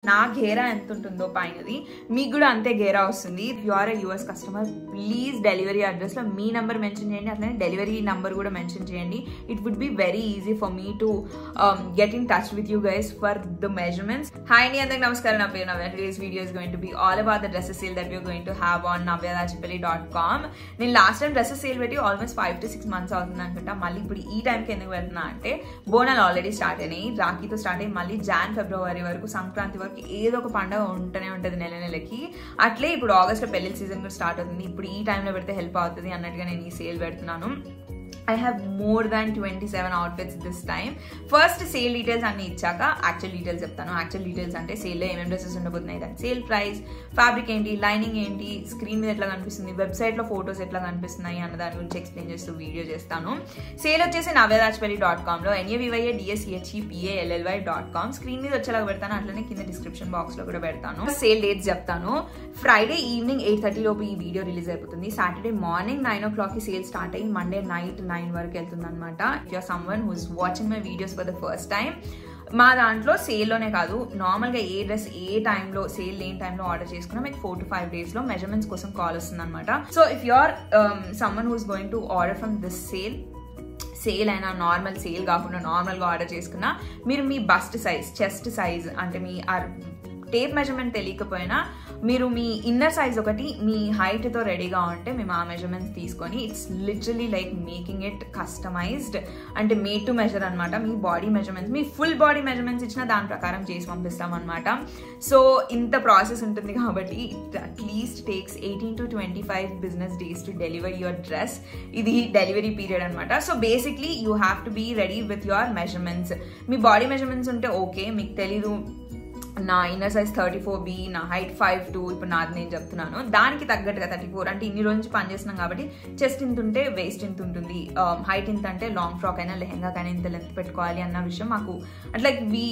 నా గేరా ఎంత ఉంటుందో పైనది మీకు కూడా అంతే గేరా వస్తుంది you are US customer please delivery అడ్రస్లో మీ నెంబర్ మెన్షన్ చేయండి అట్లనే డెలివరీ నెంబర్ కూడా మెన్షన్ చేయండి it would be very easy for me to get in touch with you guys for the measurements hi అండి అందరికి నమస్కారం నా పేరు Navya today's video is going to be all about the dresses sale that you're going to have on Navyadachepalli dot com నేను last time dresses sale పెట్టి almost five to six months అవుతుంది అనుకుంటా మళ్ళీ ఇప్పుడు ఈ టైంకి ఎందుకు వెళ్తున్నా అంటే బోనాలు ఆల్రెడీ స్టార్ట్ అయినాయి రాఖీతో స్టార్ట్ అయ్యి మళ్ళీ జాన్ ఫిబ్రవరి వరకు సంక్రాంతి వరకు ఏదో ఒక పండుగ ఉంటూనే ఉంటుంది నెల నెలకి అట్లే ఇప్పుడు ఆగస్ట్లో పెళ్లి సీజన్ కూడా స్టార్ట్ అవుతుంది ఇప్పుడు ఈ టైంలో పెడితే హెల్ప్ అవుతుంది అన్నట్టుగా నేను ఈ సేల్ పెడుతున్నాను I have more than twenty seven outfits this time first sale details అన్ని ఇచ్చాక యాక్చువల్ డీటెయిల్స్ చెప్తాను యాక్చువల్ డీటెయిల్స్ అంటే సేల్లో ఏమేమి డ్రెస్సెస్ ఉండబోతున్నాయి దాని సేల్ ప్రైస్ ఫ్యాబ్రిక్ ఏంటి లైనింగ్ ఏంటి స్క్రీన్ మీద ఎట్లా కనిపిస్తుంది వెబ్సైట్లో ఫొటోస్ ఎట్లా కనిపిస్తున్నాయి అన్న దాని గురించి ఎక్స్ప్లెయిన్ చేస్తూ వీడియో చేస్తాను సేల్ వచ్చేసి నవ్యదాజ్పల్లి డాట్ కామ్లో N A V Y A D S E H E P A L L Y dot com screen మీద వచ్చేలాగా పెడతాను అట్లనే కింద డిస్క్రిప్షన్ బాక్స్లో కూడా పెడతాను సేల్ డేట్స్ చెప్తాను ఫ్రైడే ఈవినింగ్ ఎయిట్ థర్టీ లోపు ఈ వీడియో రిలీజ్ అయిపోతుంది సాటర్డే మార్నింగ్ నైన్ ఓ క్లాక్కి సేల్ స్టార్ట్ అయ్యి మండే నైట్ నైన్ వరకు వెళ్తుంది అనమాట you are someone who's watching my videos for the first time మా దాంట్లో సేల్లోనే కాదు నార్మల్గా ఏ డ్రెస్ ఏ టైంలో సేల్ లేని టైంలో ఆర్డర్ చేసుకున్నా మీకు ఫోర్ టు ఫైవ్ డేస్లో మెజర్మెంట్స్ కోసం కాల్ వస్తుంది అనమాట so if you are someone who's going to order from this sale sale అయినా నార్మల్ సేల్ కాకుండా నార్మల్గా ఆర్డర్ చేసుకున్నా మీరు మీ బస్ట్ సైజ్ చెస్ట్ సైజ్ అంటే మీ టేప్ మెజర్మెంట్ తెలియకపోయినా మీరు మీ ఇన్నర్ సైజ్ ఒకటి మీ హైట్తో రెడీగా ఉంటే మేము ఆ మెజర్మెంట్స్ తీసుకొని it's literally like making it customized అంటే మేడ్ టు మెజర్ అనమాట మీ బాడీ మెజర్మెంట్స్ మీ ఫుల్ బాడీ మెజర్మెంట్స్ ఇచ్చిన దాని ప్రకారం చేసి పంపిస్తాం అనమాట సో ఇంత ప్రాసెస్ ఉంటుంది కాబట్టి it at least takes eighteen to twenty five business days to deliver your dress ఇది డెలివరీ పీరియడ్ అనమాట so basically you have to be ready with your measurements మీ బాడీ మెజర్మెంట్స్ ఉంటే ఓకే మీకు తెలీదు నా inner size thirty four B నా height five two ఇప్పుడు నాది నేను చెప్తున్నాను దానికి తగ్గట్టుగా థర్టీ ఫోర్ అంటే ఇన్ని రోజు నుంచి పనిచేస్తున్నాం కాబట్టి చెస్ట్ ఇంత ఉంటే వేస్ట్ ఇంత ఉంటుంది హైట్ ఇంత అంటే లాంగ్ ఫ్రాక్ అయినా లెహెంగాకైనా ఇంత లెంత్ పెట్టుకోవాలి అన్న విషయం మాకు అట్లా వి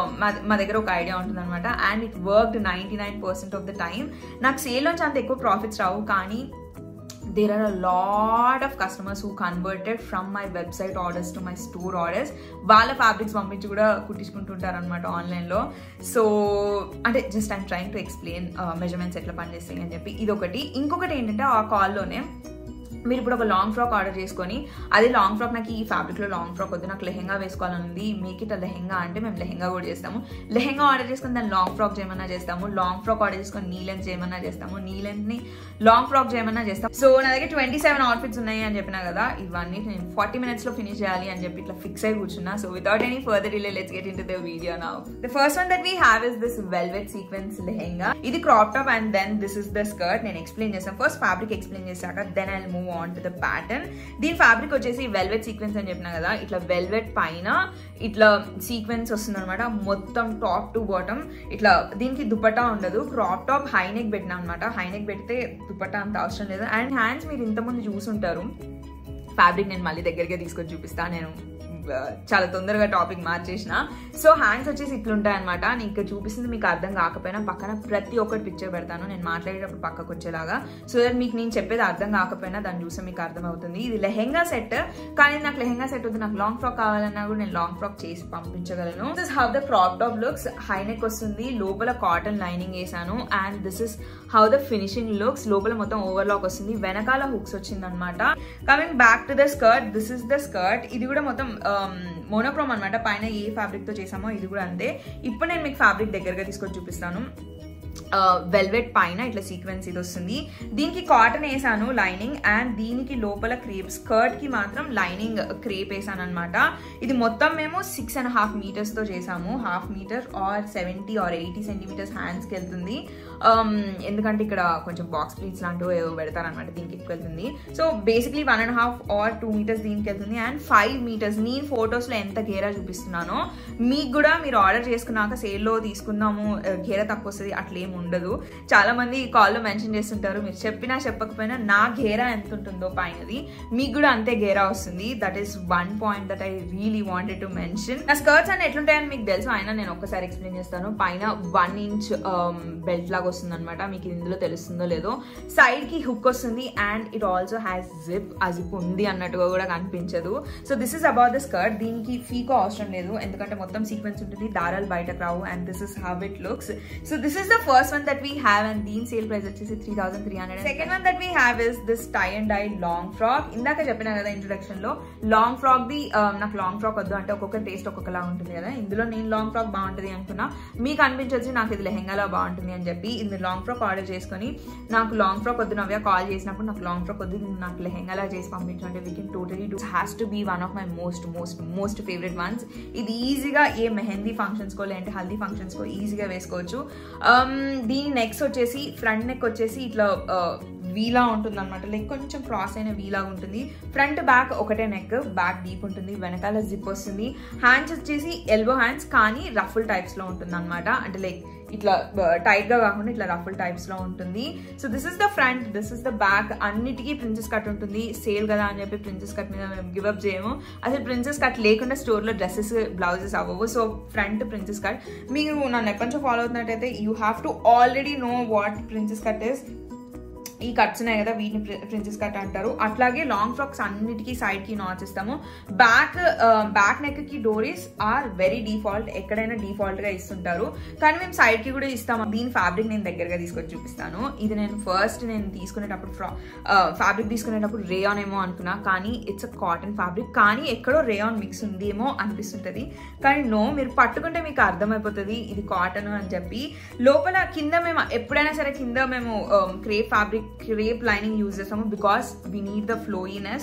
మా దగ్గర ఒక ఐడియా ఉంటుంది అనమాట and it worked ninety nine percent of the time నాకు సేల్ నుంచి అంత ఎక్కువ ప్రాఫిట్స్ రావు కానీ there are a lot of customers who converted from my website orders to my store orders వాళ్ళ ఫ్యాబ్రిక్స్ పంపించి కూడా కుట్టించుకుంటుంటారు అనమాట ఆన్లైన్లో సో అంటే just I'm trying to explain measurements ఎట్లా పనిచేస్తాయి అని చెప్పి ఇది ఒకటి ఇంకొకటి ఏంటంటే ఆ కాల్లోనే మీరు ఇప్పుడు ఒక లాంగ్ ఫ్రాక్ ఆర్డర్ చేసుకొని అదే లాంగ్ ఫ్రాక్ నాకు ఈ ఫ్యాబ్రిక్లో లాంగ్ ఫ్రాక్ వద్దు నాకు లెహెంగా వేసుకోవాలని ఉంది మేక్ ఇట్ లెహెంగా అంటే మేము లెహెంగా కూడా చేస్తాము లెహెంగా ఆర్డర్ చేసుకొని దాన్ని లాంగ్ ఫ్రాక్ చేయమన్నా చేస్తాము లాంగ్ ఫ్రాక్ ఆర్డర్ చేసుకొని నీ లెంత్ చేయమన్నా చేస్తాము నీ లెంత్ని లాంగ్ ఫ్రాక్ చేయమన్నా చేస్తాం సో నా దగ్గర ట్వంటీ సెవెన్ అవుట్ఫిట్స్ ఉన్నాయి అని చెప్పినా కదా ఇవన్నీ నేను ఫార్టీ మినిట్స్లో ఫినిష్ చేయాలి అని చెప్పి ఇట్లా ఫిక్స్ అయి కూర్చున్నా so without any further delay let's get into the video now the first one that we have is this velvet sequence lehenga ఇది crop top and then this is the skirt నేను explain చేస్తాను first fabric explain చేశాక then I move on to the pattern దీని fabric వచ్చేసి velvet sequence అని చెప్పిన కదా ఇట్లా వెల్వెట్ పైన ఇట్లా సీక్వెన్స్ వస్తుంది అనమాట మొత్తం టాప్ టు బాటమ్ ఇట్లా దీనికి దుపట్టా ఉండదు క్రాప్ టాప్ హై నెక్ పెట్టినా అనమాట హై నెక్ పెడితే దుపట్టా అంత అవసరం లేదు అండ్ హ్యాండ్స్ మీరు ఇంతకుముందు చూసుంటారు ఫ్యాబ్రిక్ నేను మళ్ళీ దగ్గరగా తీసుకొని చూపిస్తాను నేను చాలా తొందరగా టాపిక్ మార్చేసిన సో హ్యాండ్స్ వచ్చేసి ఇట్లుంటాయి అనమాట నేను ఇక్కడ చూపిస్తుంది మీకు అర్థం కాకపోయినా పక్కన ప్రతి ఒక్కటి పిక్చర్ పెడతాను నేను మాట్లాడేటప్పుడు పక్కకు వచ్చేలాగా సో దట్ మీకు నేను చెప్పేది అర్థం కాకపోయినా దాన్ని చూస్తే మీకు అర్థమవుతుంది ఇది లెహెంగా సెట్ కానీ నాకు లెహెంగా సెట్ వద్దు నాకు లాంగ్ ఫ్రాక్ కావాలన్నా కూడా నేను లాంగ్ ఫ్రాక్ చేసి పంపించగలను this how the crop top looks high neck వస్తుంది లోపల కాటన్ లైనింగ్ వేసాను and this is how the finishing looks లోపల మొత్తం ఓవర్లాక్ వస్తుంది వెనకాల హుక్స్ వచ్చింది అనమాట coming back to the skirt this is the skirt ఇది కూడా మొత్తం మోనోక్రోమ్ అనమాట పైన ఏ ఫ్యాబ్రిక్ తో చేసామో ఇది కూడా అంతే ఇప్పుడు నేను మీకు ఫ్యాబ్రిక్ దగ్గరగా తీసుకొని చూపిస్తాను వెల్వెట్ పైన ఇట్లా సీక్వెన్స్ ఇది వస్తుంది దీనికి కాటన్ వేసాను లైనింగ్ అండ్ దీనికి లోపల క్రేప్ స్కర్ట్ కి మాత్రం లైనింగ్ క్రేప్ వేసాను అనమాట ఇది మొత్తం మేము సిక్స్ అండ్ హాఫ్ మీటర్స్ తో చేసాము half metre or seventy or eighty centimetres హ్యాండ్స్కి వెళ్తుంది ఎందుకంటే ఇక్కడ కొంచెం బాక్స్ ప్లీట్స్ లాంటివి ఏవో పెడతారనమాట దీనికి ఎక్కువ వెళ్తుంది so basically one and half or two metres దీనికి వెళ్తుంది అండ్ ఫైవ్ మీటర్స్ నేను ఫొటోస్లో ఎంత గేరా చూపిస్తున్నానో మీకు కూడా మీరు ఆర్డర్ చేసుకున్నాక సేల్లో తీసుకుందాము గేరా తక్కువ వస్తుంది అట్లేం ఏమి ఉండదు చాలా మంది కాల్లో మెన్షన్ చేస్తుంటారు మీరు చెప్పినా చెప్పకపోయినా నా గేరా ఎంత ఉంటుందో పైనది మీకు కూడా అంతే గేరా వస్తుంది that is one point that I really wanted to mention నా స్కర్ట్స్ అని ఎట్లుంటాయని మీకు తెలుసు అయినా నేను ఒక్కసారి ఎక్స్ప్లెయిన్ చేస్తాను పైన వన్ ఇంచ్ బెల్ట్ లాగా వస్తుంది అనమాట మీకు ఇందులో తెలుస్తుందో లేదో సైడ్ కి హుక్ వస్తుంది and it also has zip ఆ జిప్ ఉంది అన్నట్టుగా కూడా కనిపించదు so this is about the skirt దీనికి ఫీకో అవసరం లేదు ఎందుకంటే మొత్తం సీక్వెన్స్ ఉంటుంది దారాలు బయటకు రావు and this is how it looks so this is the first one that we have and దీని సేల్ ప్రైస్ వచ్చేసి three thousand three hundred second one that we have is this tie and dye long frock ఇందాక చెప్పిన కదా introduction లో long frock ది నాకు long frock వద్దు అంటే ఒక్కొక్క టేస్ట్ ఒక్కొక్కలా ఉంటుంది కదా ఇందులో నేను లాంగ్ ఫ్రాక్ బాగుంటుంది అనుకున్నా మీకు అనిపించవచ్చు నాకు ఇది లెహెంగాలో బాగుంటుంది అని చెప్పి ఇది లాంగ్ ఫ్రాక్ ఆర్డర్ చేసుకొని నాకు లాంగ్ ఫ్రాక్ వద్దు నవ్య కాల్ చేసినప్పుడు నాకు లాంగ్ ఫ్రాక్ వద్దు నేను నాకు లెహెంగాలా చేసి పంపించండి we can totally do has to be one of my most most most favourite ones ఇది ఈజీగా ఏ మెహందీ ఫంక్షన్స్కో లేదంటే హల్దీ ఫంక్షన్స్కో ఈజీగా వేసుకోవచ్చు దీని నెక్స్ వచ్చేసి ఫ్రంట్ నెక్ వచ్చేసి ఇట్లా వీలా ఉంటుంది అనమాట లైక్ కొంచెం క్రాస్ అయిన వీలా ఉంటుంది ఫ్రంట్ బ్యాక్ ఒకటే నెక్ బ్యాక్ డీప్ ఉంటుంది వెనకాల జిప్ వస్తుంది హ్యాండ్స్ వచ్చేసి ఎల్బో హ్యాండ్స్ కానీ రఫుల్ టైప్స్లో ఉంటుంది అనమాట అంటే లైక్ ఇట్లా టైట్ గా కాకుండా ఇట్లా రఫుల్ టైప్స్ లో ఉంటుంది so this is the front this is the back అన్నిటికీ ప్రిన్సెస్ కట్ ఉంటుంది సేల్ కదా అని చెప్పి ప్రిన్సెస్ కట్ మీద మేము గివప్ చేయము అసలు ప్రిన్సెస్ కట్ లేకుండా స్టోర్ లో డ్రెస్సెస్ బ్లౌజెస్ అవ్వవు సో ఫ్రంట్ ప్రిన్సెస్ కట్ మీరు నన్ను ఎప్పటి నుంచో ఫాలో అవుతున్నట్టయితే you have to already know what princess cut is ఈ కట్స్ ఉన్నాయి కదా వీటిని ప్రిన్సెస్ కట్ అంటారు అట్లాగే లాంగ్ ఫ్రాక్స్ అన్నిటికీ సైడ్ కి నాచ్ ఇస్తాము బ్యాక్ బ్యాక్ నెక్ కి డోరీస్ ఆర్ వెరీ డిఫాల్ట్ ఎక్కడైనా డిఫాల్ట్ గా ఇస్తుంటారు కానీ మేము సైడ్ కి కూడా ఇస్తాము దీని ఫ్యాబ్రిక్ నేను దగ్గరగా తీసుకొచ్చి చూపిస్తాను ఇది నేను ఫస్ట్ నేను తీసుకునేటప్పుడు ఫ్రా ఫ్యాబ్రిక్ తీసుకునేటప్పుడు రేయాన్ ఏమో అనుకున్నా కానీ ఇట్స్ అ కాటన్ ఫ్యాబ్రిక్ కానీ ఎక్కడో రేయాన్ మిక్స్ ఉందేమో అనిపిస్తుంటది కానీ నో మీరు పట్టుకుంటే మీకు అర్థమైపోతుంది ఇది కాటన్ అని చెప్పి లోపల కింద మేము ఎప్పుడైనా సరే కింద మేము crepe fabric crepe lining use చేస్తాము because we need the flowiness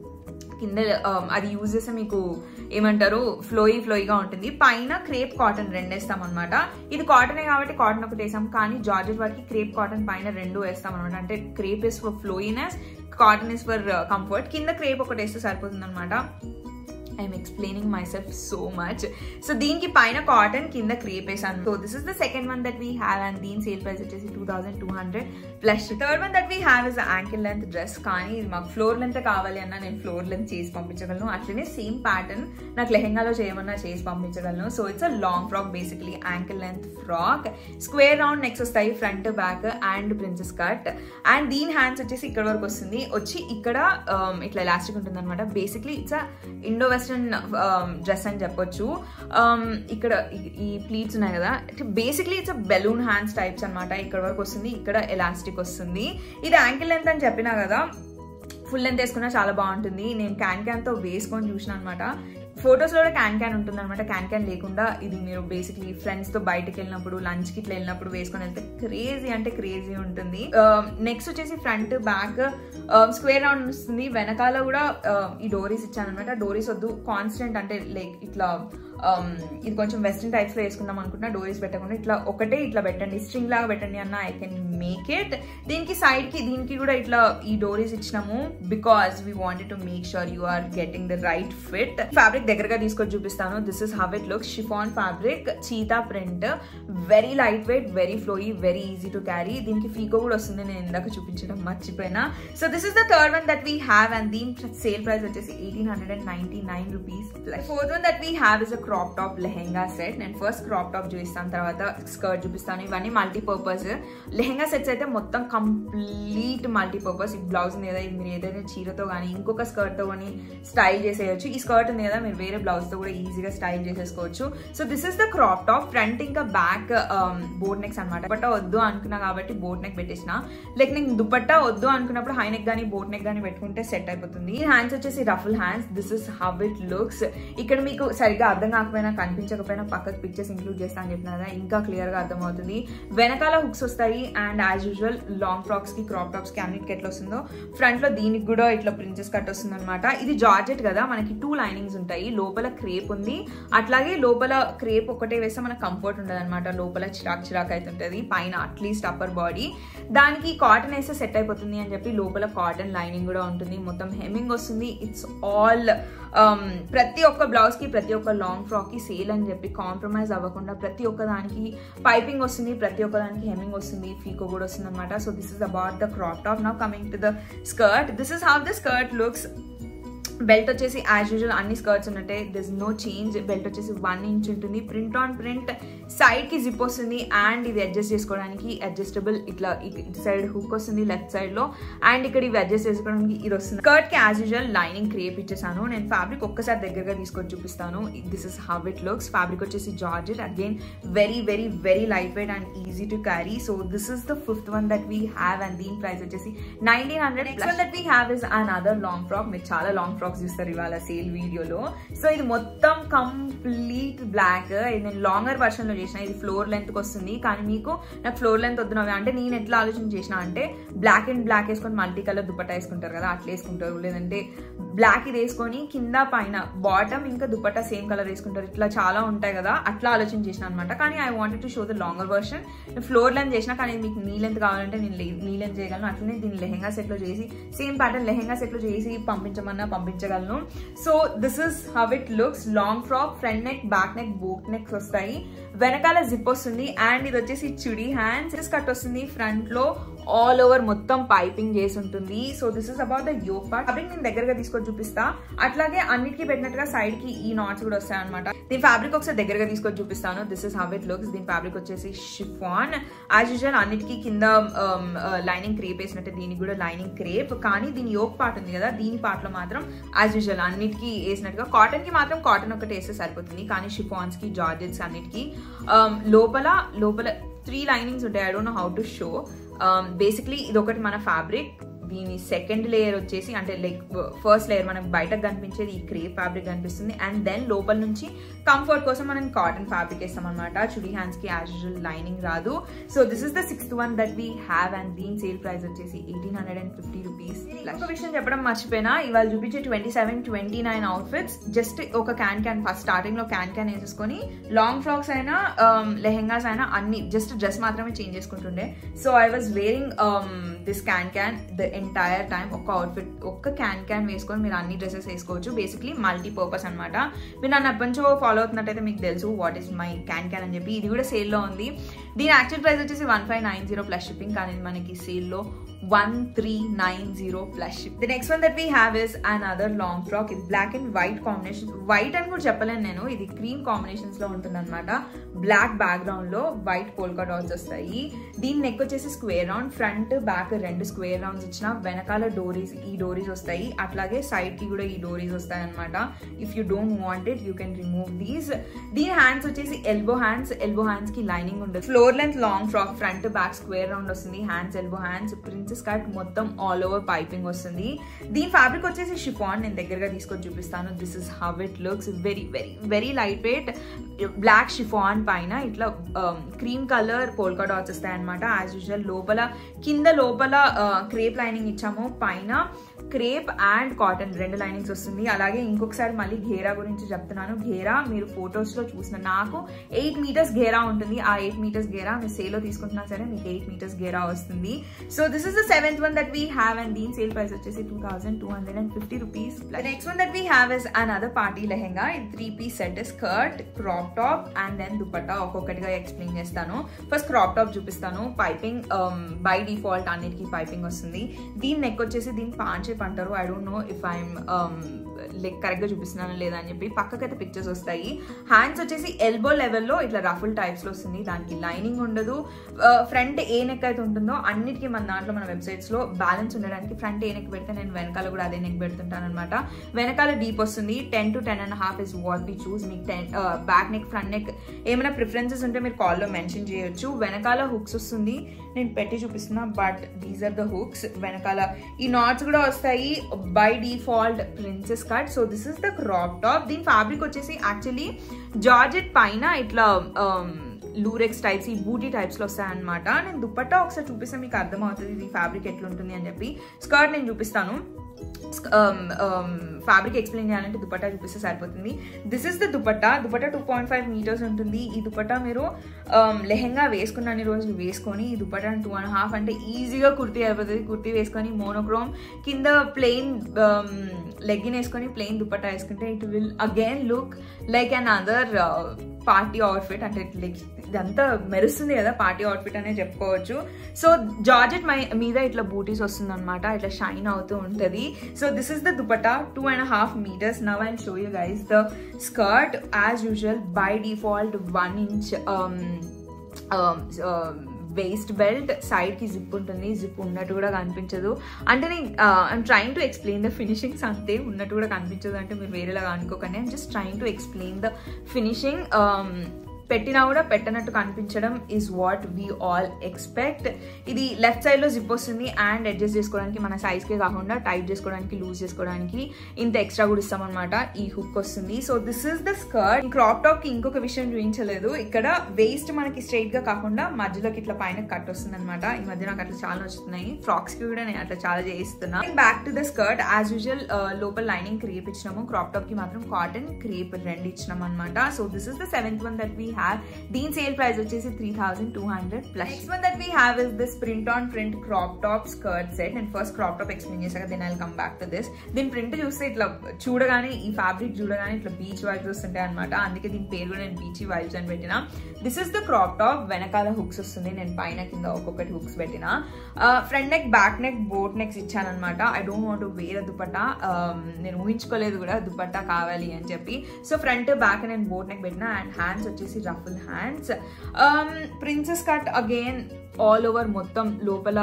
కింద అది యూజ్ చేస్తే మీకు ఏమంటారు ఫ్లోయి ఫ్లోయిగా ఉంటుంది పైన క్రేప్ కాటన్ రెండు వేస్తాం అనమాట ఇది కాటనే కాబట్టి కాటన్ ఒకటి వేసాం కానీ జార్జెట్ వారికి క్రేప్ కాటన్ పైన రెండు వేస్తాం అనమాట అంటే crepe is for flowiness cotton is for comfort కింద క్రేప్ ఒకటి వేస్తే సరిపోతుంది అనమాట I'm explaining myself so much so దీనికి పైన కాటన్ కింద క్రేప్ వేసాను so this is the second one that we have and దీని సేల్ ప్రైస్ వచ్చేసి two thousand two hundred plus third one that we have is ankle length dress కానీ ఇది మాకు floor length కావాలి అన్న నేను ఫ్లోర్ లెంత్ చేసి పంపించగలను అట్లనే సేమ్ ప్యాటర్న్ నాకు లెహెంగాలో చేయమన్నా చేసి పంపించగలను so it's a long frock basically ankle length frock square round necks వస్తాయి front back and princess cut and దీని హ్యాండ్స్ వచ్చేసి ఇక్కడ వరకు వస్తుంది వచ్చి ఇక్కడ ఇట్లా ఎలాస్టిక్ ఉంటుంది అనమాట basically it's a Indo western dress అని చెప్పొచ్చు ఇక్కడ ఈ ప్లీట్స్ ఉన్నాయి కదా basically it's balloon hands types అనమాట ఇక్కడ వరకు వస్తుంది ఇక్కడ ఎలాస్టిక్ వస్తుంది ఇది యాంకిల్ లెంత్ అని చెప్పినా కదా ఫుల్ లెంత్ వేసుకున్నా చాలా బాగుంటుంది నేను క్యాన్ క్యాన్తో వేసుకొని చూసిన అనమాట ఫొటోస్లో కూడా క్యాన్ క్యాన్ ఉంటుంది అనమాట క్యాన్ క్యాన్ లేకుండా ఇది మీరు బేసిక్లీ ఫ్రెండ్స్తో బయటకు వెళ్ళినప్పుడు లంచ్కి ఇట్లా వెళ్ళినప్పుడు వేసుకొని వెళ్తే క్రేజీ అంటే క్రేజీ ఉంటుంది నెక్స్ట్ వచ్చేసి ఫ్రంట్ బ్యాక్ స్క్వేర్ రౌండ్ వస్తుంది వెనకాల కూడా ఈ డోరీస్ ఇచ్చాను అనమాట డోరీస్ వద్దు కాన్స్టెంట్ అంటే లైక్ ఇట్లా ఇది కొంచెం వెస్ట్రన్ టైప్స్లో వేసుకుందాం అనుకుంటున్నా డోరీస్ పెట్టకుండా ఇట్లా ఒకటే ఇట్లా పెట్టండి స్ట్రింగ్ లాగా పెట్టండి అన్న ఐ కెన్ మేక్ ఇట్ దీనికి సైడ్కి దీనికి కూడా ఇట్లా ఈ డోరీస్ ఇచ్చినాము because we wanted to make sure you are getting the right fit fabric దగ్గరగా తీసుకొని చూపిస్తాను this is how it looks chiffon fabric cheetah print very light weight very flowy very easy to carry దీనికి ఫీకో కూడా వస్తుంది నేను ఇందాక చూపించడం మర్చిపోయినా so this is the third one that we have and దీని సేల్ ప్రైస్ వచ్చేసి eighteen hundred and ninety nine rupees fourth one that we have is a crop top lehenga set నేను ఫస్ట్ క్రాప్ టాప్ చూపిస్తాను తర్వాత skirt చూపిస్తాను ఇవన్నీ multipurpose lehenga sets అయితే మొత్తం complete multipurpose ఈ బ్లౌజ్ ఉంది కదా మీరు ఏదైనా చీరతో కానీ ఇంకొక స్కర్ట్తో కానీ స్టైల్ చేసేయచ్చు ఈ స్కర్ట్ ఉంది కదా మీరు వేరే బ్లౌజ్తో కూడా ఈజీగా స్టైల్ చేసేసుకోవచ్చు so this is the crop top front ఇంకా బ్యాక్ బోర్డ్ నెక్స్ అనమాట దుపట్టా వద్దు అనుకున్నా కాబట్టి బోర్డ్ నెక్ పెట్టేసిన లైక్ నేను దుపట్టా వద్దు అనుకున్నప్పుడు హై నెక్ కానీ బోర్డ్ నెక్ కానీ పెట్టుకుంటే సెట్ అయిపోతుంది ఈ హ్యాండ్స్ వచ్చేసి ruffle hands this is how it looks ఇక్కడ మీకు సరిగ్గా అర్థం కాకపోయినా కనిపించకపోయినా పక్కకు పిక్చర్స్ ఇంక్లూడ్ చేస్తా అని చెప్పిన కదా ఇంకా క్లియర్ గా అర్థమవుతుంది వెనకాల హుక్స్ వస్తాయి and as usual long frocks కి క్రాప్ టాప్స్ కి అన్నిటికి ఎట్లా వస్తుందో ఫ్రంట్ లో దీనికి కూడా ఇట్లా ప్రిన్సెస్ కట్ వస్తుంది అనమాట ఇది జార్జెట్ కదా మనకి టూ లైనింగ్స్ ఉంటాయి లోపల క్రేప్ ఉంది అట్లాగే లోపల క్రేప్ ఒకటే వేస్తే మనకు కంఫర్ట్ ఉండదు అనమాట లోపల చిరాక్ చిరాక్ అవుతుంటది పైన అట్లీస్ట్ అప్పర్ బాడీ దానికి కాటన్ వేస్తే సెట్ అయిపోతుంది అని చెప్పి లోపల కాటన్ లైనింగ్ కూడా ఉంటుంది మొత్తం హెమ్మింగ్ వస్తుంది ఇట్స్ ఆల్ um, ప్రతి ఒక్క బ్లౌజ్కి ప్రతి ఒక్క లాంగ్ ఫ్రాక్కి సేల్ అని చెప్పి కాంప్రమైజ్ అవ్వకుండా ప్రతి ఒక్క దానికి పైపింగ్ వస్తుంది ప్రతి ఒక్క దానికి హెమ్మింగ్ వస్తుంది ఫీకో కూడా వస్తుంది అనమాట so this is about the crop top now coming to the skirt this is how the skirt looks belt వచ్చేసి యాజ్ యూజువల్ అన్ని స్కర్ట్స్ ఉన్నట్టే దిస్ నో చేంజ్ బెల్ట్ వచ్చేసి వన్ ఇంచ్ ఉంటుంది ప్రింట్ ఆన్ ప్రింట్ సైడ్ కి zip వస్తుంది and ఇది adjust చేసుకోవడానికి adjustable ఇట్లా ఇటు సైడ్ హుక్ వస్తుంది లెఫ్ట్ సైడ్ లో అండ్ ఇక్కడ ఇవి అడ్జస్ట్ చేసుకోవడానికి ఇది వస్తుంది స్కర్ట్ కి యాజ్ యూజువల్ లైనింగ్ క్రియేట్ ఇచ్చేసాను నేను ఫ్యాబ్రిక్ ఒక్కసారి దగ్గరగా తీసుకొని చూపిస్తాను this is how it looks fabric వచ్చేసి georgette again very very very light weight and easy to carry so this is the fifth one that we have and దీని price వచ్చేసి nineteen hundred next one that we have is an other long frock మీరు చాలా long frocks చూస్తారు ఇవాళ sale వీడియోలో so ఇది మొత్తం complete block ఇది నేను లాంగర్ వర్షన్ లో చేసిన ఇది ఫ్లోర్ లెంత్ కి వస్తుంది కానీ మీకు నాకు ఫ్లోర్ లెంత్ వద్దునవి అంటే నేను ఎట్లా ఆలోచన చేసిన అంటే బ్లాక్ అండ్ బ్లాక్ వేసుకొని మల్టీ కలర్ దుపట్టా వేసుకుంటారు కదా అట్లా వేసుకుంటారు లేదంటే బ్లాక్ ఇది వేసుకొని కింద పైన బాటమ్ ఇంకా దుపట్టా సేమ్ కలర్ వేసుకుంటారు ఇట్లా చాలా ఉంటాయి కదా అట్లా ఆలోచన చేసిన అనమాట కానీ I wanted to show the longer version floor length చేసిన కానీ మీకు నీ లెంత్ కావాలంటే నేను నీ లెంత్ చేయగలను అట్లనే దీన్ని లెహెంగా సెట్ లో చేసి సేమ్ ప్యాటర్న్ లెహెంగా సెట్ లో చేసి పంపించమన్నా పంపించగలను so this is how it looks long frock front neck back neck boat necks వస్తాయి వెనకాల జిప్ వస్తుంది అండ్ ఇది వచ్చేసి చుడి హ్యాండ్స్ కట్ వస్తుంది ఫ్రంట్ లో ఆల్ ఓవర్ మొత్తం పైపింగ్ చేసి ఉంటుంది so this is about the yoke part fabric నేను దగ్గరగా తీసుకొని చూపిస్తా అట్లాగే అన్నిటికీ పెట్టినట్టుగా సైడ్ కి ఈ నాట్స్ కూడా వస్తాయి అనమాట దీని ఫ్యాబ్రిక్ ఒకసారి దగ్గరగా తీసుకొని చూపిస్తాను this is how it looks దీని ఫ్యాబ్రిక్ వచ్చేసి షిఫాన్ యాజ్ యూజువల్ అన్నిటికీ కింద లైనింగ్ క్రేప్ వేసినట్టే దీనికి కూడా లైనింగ్ క్రేప్ కానీ దీని యోగ్ పార్ట్ ఉంది కదా దీని పార్ట్ లో మాత్రం యాజ్ యూజువల్ అన్నిటికీ వేసినట్టుగా కాటన్ కి మాత్రం కాటన్ ఒకటి వేస్తే సరిపోతుంది కానీ షిఫాన్స్ కి జార్జెట్స్ అన్నిటికీ లోపల లోపల త్రీ లైనింగ్స్ ఉంటాయి I don't know how to show basically ఇది ఒకటి మన ఫ్యాబ్రిక్ దీని సెకండ్ లేయర్ వచ్చేసి అంటే లైక్ ఫస్ట్ లేయర్ మనకు బయటకు కనిపించేది ఈ క్రేప్ ఫ్యాబ్రిక్ కనిపిస్తుంది అండ్ దెన్ లోపల నుంచి కంఫర్ట్ కోసం మనం కాటన్ ఫ్యాబ్రిక్ వేస్తాం అనమాట చుడి హ్యాండ్స్ కి యాజ్ యూజువల్ లైనింగ్ రాదు so this is the sixth one that we have and దీని సేల్ ప్రైస్ వచ్చేసి eighteen hundred and fifty rupees ఒక విషయం చెప్పడం మర్చిపోయినా ఇవాళ చూపించే twenty seven twenty nine outfits just ఒక క్యాన్ క్యాన్ ఫస్ట్ స్టార్టింగ్ లో క్యాన్ క్యాన్ వేసేసుకొని లాంగ్ ఫ్రాక్స్ అయినా లెహెంగాస్ అయినా అన్ని జస్ట్ డ్రెస్ మాత్రమే చేంజ్ చేసుకుంటుండే so I was wearing this can can the entire time ఒక అవుట్ఫిట్ ఒక్క క్యాన్ క్యాన్ వేసుకొని మీరు అన్ని డ్రెస్సెస్ వేసుకోవచ్చు బేసిక్లీ మల్టీ పర్పస్ అనమాట మీరు నన్ను అప్పటి నుంచో ఫాలో అవుతున్నట్టయితే మీకు తెలుసు what is my can can అని చెప్పి ఇది కూడా సేల్లో ఉంది దీని యాక్చువల్ ప్రైస్ వచ్చేసి one five nine zero plus shipping కానీ మనకి సేల్లో one three nine zero plus ship the next one that we have is an other long frock ఇది black and white combination white అని కూడా చెప్పలేను నేను ఇది క్రీమ్ కాంబినేషన్స్ లో ఉంటుంది అనమాట బ్లాక్ బ్యాక్గ్రౌండ్ లో వైట్ పోల్కా డాట్స్ వస్తాయి దీని నెక్ వచ్చేసి స్క్వేర్ రౌండ్ ఫ్రంట్ బ్యాక్ రెండు స్క్వేర్ రౌండ్స్ ఇచ్చిన వెనకాల డోరీస్ ఈ డోరీస్ వస్తాయి అట్లాగే సైడ్ కి కూడా ఈ డోరీస్ వస్తాయి అనమాట if you don't want it you can remove these దీని హ్యాండ్స్ వచ్చేసి ఎల్బో హ్యాండ్స్ ఎల్బో హ్యాండ్స్ కి లైనింగ్ ఉండదు floor length long frock front back square round వస్తుంది hands elbow hands princess cut మొత్తం ఆల్ ఓవర్ పైపింగ్ వస్తుంది దీని fabric వచ్చేసి chiffon నేను దగ్గరగా తీసుకొని చూపిస్తాను this is how it looks very very very light weight black chiffon పైన ఇట్లా క్రీమ్ కలర్ పోల్కా డాట్స్ వస్తాయి అనమాట యాజ్ యూజువల్ లోపల కింద లోపల క్రేప్ లైనింగ్ ఇచ్చాము పైన క్రేప్ అండ్ కాటన్ రెండు లైనింగ్స్ వస్తుంది అలాగే ఇంకొకసారి మళ్ళీ ఘేరా గురించి చెప్తున్నాను ఘేరా మీరు ఫొటోస్ లో చూసిన నాకు ఎయిట్ మీటర్స్ ఘేరా ఉంటుంది ఆ ఎయిట్ మీటర్స్ ఘేరా మీరు సేల్లో తీసుకుంటున్నా సరే మీకు ఎయిట్ మీటర్స్ ఘేరా వస్తుంది so this is the seventh one that we have and దీని సేల్ ప్రైస్ వచ్చేసి two thousand two hundred and fifty rupees next one that we have is an other party lehenga ఇది three piece set skirt crop top and then dupatta ఒక్కొక్కటిగా explain చేస్తాను first crop top చూపిస్తాను piping by default అన్నిటికీ piping వస్తుంది దీని neck వచ్చేసి దీని pan shape అంటారు I don't know if I'm like కరెక్ట్గా చూపిస్తున్నాను లేదా అని చెప్పి పక్కకైతే పిక్చర్స్ వస్తాయి హ్యాండ్స్ వచ్చేసి ఎల్బో లెవెల్లో ఇట్లా రఫుల్ టైప్స్లో వస్తుంది దానికి లైనింగ్ ఉండదు ఫ్రంట్ ఏ నెక్ అయితే ఉంటుందో అన్నిటికీ మన దాంట్లో మన వెబ్సైట్స్లో బ్యాలెన్స్ ఉండడానికి ఫ్రంట్ ఏ నెక్ పెడితే నేను వెనకాల కూడా అదే నెక్ పెడుతుంటాను అనమాట వెనకాల డీప్ వస్తుంది ten to ten and half is what we choose మీకు ten back neck front neck ఏమైనా ప్రిఫరెన్సెస్ ఉంటే మీరు కాల్లో మెన్షన్ చేయొచ్చు వెనకాల హుక్స్ వస్తుంది నేను పెట్టి చూపిస్తున్నా but these are the hooks వెనకాల ఈ నాట్స్ కూడా వస్తాయి by default princess cut so this is the crop top దీని ఫ్యాబ్రిక్ వచ్చేసి యాక్చువల్లీ జార్జెట్ పైన ఇట్లా లూరెక్స్ టైప్స్ ఈ బూటీ టైప్స్లో వస్తాయన్నమాట నేను దుప్పట్టా ఒకసారి చూపిస్తే మీకు అర్థమవుతుంది ఇది ఫ్యాబ్రిక్ ఎట్లుంటుంది అని చెప్పి స్కర్ట్ నేను చూపిస్తాను ఫ్యాబ్రిక్ ఎక్స్ప్లెయిన్ చేయాలంటే దుపట్టా చూపిస్తే సరిపోతుంది this is the dupatta dupatta two point five metres ఉంటుంది ఈ దుపట్టా మీరు లెహెంగా వేసుకున్న అన్ని రోజులు వేసుకొని ఈ దుపట్టా టూ అండ్ హాఫ్ అంటే ఈజీగా కుర్తీ అయిపోతుంది కుర్తీ వేసుకొని మోనోక్రోమ్ కింద ప్లెయిన్ లెగ్గిన్ వేసుకొని ప్లెయిన్ దుపట్టా వేసుకుంటే it will again look like an other party outfit అంటే లైక్ ఇదంతా మెరుస్తుంది కదా పార్టీ అవుట్ఫిట్ అనే చెప్పుకోవచ్చు సో జార్జెట్ మై మీద ఇట్లా బూటీస్ వస్తుంది అనమాట ఇట్లా షైన్ అవుతూ ఉంటుంది so this is the dupatta two and half metres now and show you guys the skirt as usual by default one inch waist belt సైడ్కి జిప్ ఉంటుంది జిప్ ఉన్నట్టు కూడా కనిపించదు అంటే నేను I'm trying to explain the finishings అంతే ఉన్నట్టు కూడా కనిపించదు అంటే మీరు వేరేలాగా అనుకోకండి I'm just trying to explain the finishing పెట్టినా కూడా పెట్టనట్టు కనిపించడం is what we all expect ఇది లెఫ్ట్ సైడ్లో జిప్ వస్తుంది అండ్ అడ్జస్ట్ చేసుకోవడానికి మన సైజ్కే కాకుండా టైట్ చేసుకోవడానికి లూజ్ చేసుకోవడానికి ఇంత ఎక్స్ట్రా కూడా ఇస్తామన్నమాట ఈ హుక్ వస్తుంది so this is the skirt crop top కి ఇంకొక విషయం చూపించలేదు ఇక్కడ వేస్ట్ మనకి స్ట్రైట్ గా కాకుండా మధ్యలోకి ఇట్లా పైన కట్ వస్తుంది అనమాట ఈ మధ్య నాకు అట్లా చాలా వస్తున్నాయి ఫ్రాక్స్ కి కూడా నేను అట్లా చాలా చేయిస్తున్నా back to the skirt as usual లోపల లైనింగ్ క్రేప్ ఇచ్చినాము క్రాప్ టాప్ కి మాత్రం కాటన్ క్రేప్ రెండు ఇచ్చినాం అనమాట so this is the seventh one that we have దీని సేల్ ప్రైస్ వచ్చేసి three thousand two hundred plus next one that we have is this print on print crop top skirt set నేను first crop top explain చేశాక then I come back to this దీని print చూస్తే ఇట్లా చూడగానే ఈ fabric చూడగానే ఇట్లా beach vibes వస్తుంటాయి అనమాట అందుకే దీని పేరు కూడా నేను బీచ్ వైబ్స్ అని పెట్టిన this is the crop top వెనకాల హుక్స్ వస్తుంది నేను పైన కింద ఒక్కొక్కటి హుక్స్ పెట్టిన front neck back neck boat necks ఇచ్చాను అనమాట ఐ డోంట్ వాంట్ వేరే దుపట్టా నేను ఊహించుకోలేదు కూడా దుపట్టా కావాలి అని చెప్పి సో ఫ్రంట్ బ్యాక్ నేను బోట్ నెక్ పెట్టిన అండ్ హ్యాండ్స్ వచ్చేసి ruffle hands princess cut again all over మొత్తం లోపల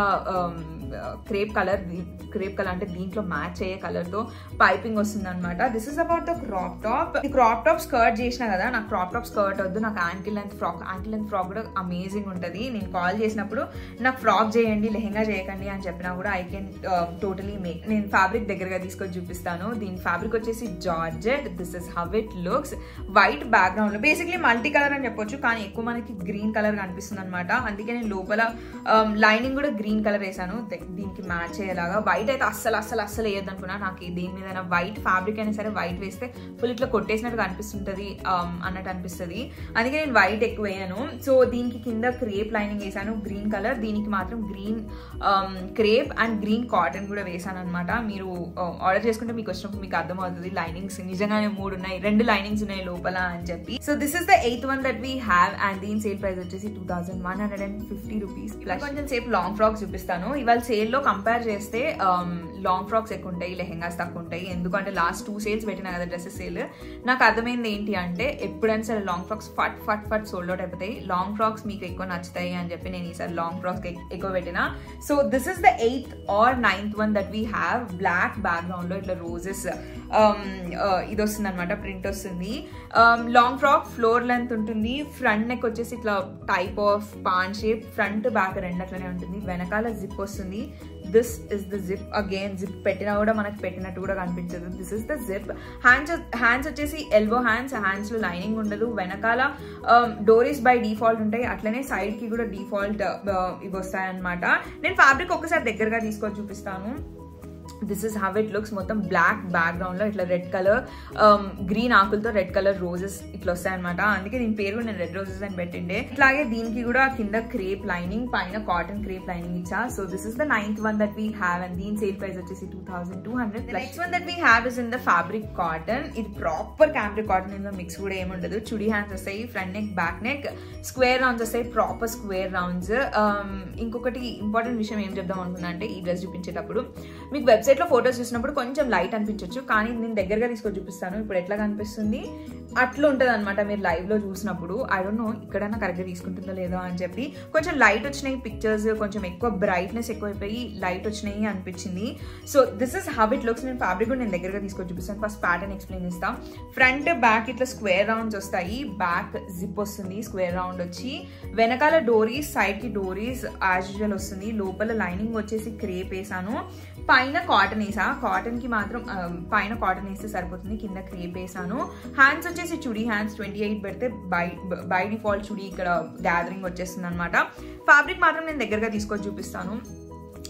క్రేప్ కలర్ క్రేప్ కలర్ అంటే దీంట్లో మ్యాచ్ అయ్యే కలర్ తో పైపింగ్ వస్తుంది అనమాట this is about the crop top ఈ క్రాప్ టాప్ స్కర్ట్ చేసిన కదా నాకు క్రాప్ టాప్ స్కర్ట్ వద్దు నాకు ankle length frock ankle length frock కూడా అమేజింగ్ ఉంటుంది నేను కాల్ చేసినప్పుడు నాకు ఫ్రాక్ చేయండి లెహెంగా చేయకండి అని చెప్పినా కూడా ఐ కెన్ టోటలీ మేక్ నేను ఫ్యాబ్రిక్ దగ్గరగా తీసుకొని చూపిస్తాను దీని ఫ్యాబ్రిక్ వచ్చేసి georgette this is how it looks white background లో బేసిక్లీ మల్టీ కలర్ అని చెప్పొచ్చు కానీ ఎక్కువ మనకి గ్రీన్ కలర్ కనిపిస్తుంది అనమాట అందుకే నేను లోపల లైనింగ్ కూడా గ్రీన్ కలర్ వేసాను దీనికి మ్యాచ్ అయ్యేలాగా వైట్ అయితే అస్సలు అస్సలు అస్సలు వేయద్దు అనుకున్నా నాకు దీని మీద వైట్ ఫ్యాబ్రిక్ అయినా సరే వైట్ వేస్తే ఫుల్ ఇట్లా కొట్టేసినట్టు కనిపిస్తుంటది అన్నట్టు అనిపిస్తుంది అందుకే నేను వైట్ ఎక్కువ వేయను సో దీనికి కింద క్రేప్ లైనింగ్ వేసాను గ్రీన్ కలర్ దీనికి మాత్రం green crepe and green cotton కూడా వేసాను అనమాట మీరు ఆర్డర్ చేసుకుంటే మీకు వచ్చినప్పుడు మీకు అర్థమవుతుంది లైనింగ్స్ నిజంగానే మూడు ఉన్నాయి రెండు లైనింగ్స్ ఉన్నాయి లోపల అని చెప్పి so this is the eighth one that we have and దీని సేల్ ప్రైస్ వచ్చేసి two thousand one hundred and fifty rupees plus కొంచెం సేపు లాంగ్ ఫ్రాక్స్ చూపిస్తాను ఇవాళ సేల్లో కంపేర్ చేస్తే లాంగ్ ఫ్రాక్స్ ఎక్కువ ఉంటాయి లెహెంగాస్ తక్కువ ఉంటాయి ఎందుకంటే లాస్ట్ టూ సేల్స్ పెట్టిన కదా డ్రెస్సెస్ సేల్ నాకు అర్థమైంది ఏంటి అంటే ఎప్పుడైనా సరే లాంగ్ ఫ్రాక్స్ ఫట్ ఫట్ ఫట్ సోల్డ్ అవుట్ అయిపోతాయి లాంగ్ ఫ్రాక్స్ మీకు ఎక్కువ నచ్చుతాయి అని చెప్పి నేను ఈసారి లాంగ్ ఫ్రాక్స్ ఎక్కువ పెట్టిన so this is the eighth or ninth one that we have black background లో ఇట్లా రోజెస్ ఇది వస్తుంది అనమాట ప్రింట్ వస్తుంది లాంగ్ ఫ్రాక్ ఫ్లోర్ లెంత్ ఉంటుంది ఫ్రంట్ నెక్ వచ్చేసి ఇట్లా type of pan shape front back రెండు అట్లనే ఉంటుంది వెనకాల జిప్ వస్తుంది this is the zip again zip పెట్టినా కూడా మనకి పెట్టినట్టు కూడా కనిపించదు this is the zip hands hands వచ్చేసి ఎల్బో హ్యాండ్స్ హ్యాండ్స్ లో లైనింగ్ ఉండదు వెనకాల డోరీస్ బై డిఫాల్ట్ ఉంటాయి అట్లనే సైడ్ కి కూడా డిఫాల్ట్ ఇవి వస్తాయన్నమాట నేను ఫ్యాబ్రిక్ ఒక్కసారి దగ్గరగా తీసుకొని చూపిస్తాను this is how it looks మొత్తం బ్లాక్ బ్యాక్గ్రౌండ్ లో ఇట్లా రెడ్ కలర్ గ్రీన్ ఆకులతో రెడ్ కలర్ రోజెస్ ఇట్లా వస్తాయన్నమాట అందుకే దీని పేరు కూడా నేను రెడ్ రోజెస్ అని పెట్టిండే ఇట్లాగే దీనికి కూడా కింద క్రేప్ లైనింగ్ పైన కాటన్ క్రేప్ లైనింగ్ ఇచ్చా so this is the ninth one that we have and దీని సేల్ ప్రైస్ వచ్చేసి two thousand two hundred next one that we have is in the fabric cotton ఇది proper cambric cotton ఇందులో mix కూడా ఏముండదు chudi hands వస్తాయి front neck back neck square rounds వస్తాయి proper square rounds ఇంకొకటి important విషయం ఏం చెప్దాం అనుకున్నా అంటే ఈ డ్రెస్ చూపించేటప్పుడు మీకు వెబ్సైట్ లో ఫోటోస్ చూసినప్పుడు కొంచెం లైట్ అనిపించవచ్చు కానీ నేను దగ్గరగా తీసుకొని చూపిస్తాను ఇప్పుడు ఎట్లా కనిపిస్తుంది అట్లా ఉంటుంది అనమాట మీరు లైవ్ లో చూసినప్పుడు ఐ డోంట్ నో ఇక్కడన్నా కరెక్ట్గా తీసుకుంటుందో లేదో అని చెప్పి కొంచెం లైట్ వచ్చినాయి పిక్చర్స్ కొంచెం ఎక్కువ బ్రైట్నెస్ ఎక్కువైపోయి లైట్ వచ్చినాయి అనిపించింది so this is how it looks నేను ఫ్యాబ్రిక్ కూడా నేను దగ్గరగా తీసుకొని చూపిస్తాను ఫస్ట్ ప్యాటర్న్ ఎక్స్ప్లెయిన్ ఇస్తాం ఫ్రంట్ బ్యాక్ ఇట్లా స్క్వేర్ రౌండ్స్ వస్తాయి బ్యాక్ జిప్ వస్తుంది స్క్వేర్ రౌండ్ వచ్చి వెనకాల డోరీస్ సైడ్ కి డోరీస్ యాజ్ యూజువల్ వస్తుంది లోపల లైనింగ్ వచ్చేసి క్రేప్ వేసాను పైన కాటన్ వేసా కాటన్ కి మాత్రం పైన కాటన్ వేస్తే సరిపోతుంది కింద క్రేప్ వేసాను హ్యాండ్స్ వచ్చేసి చుడి హ్యాండ్స్ ట్వంటీ ఎయిట్ పెడితే బై బై డిఫాల్ట్ చుడి ఇక్కడ గ్యాదరింగ్ వచ్చేస్తుంది అనమాట ఫ్యాబ్రిక్ మాత్రం నేను దగ్గరగా తీసుకొని చూపిస్తాను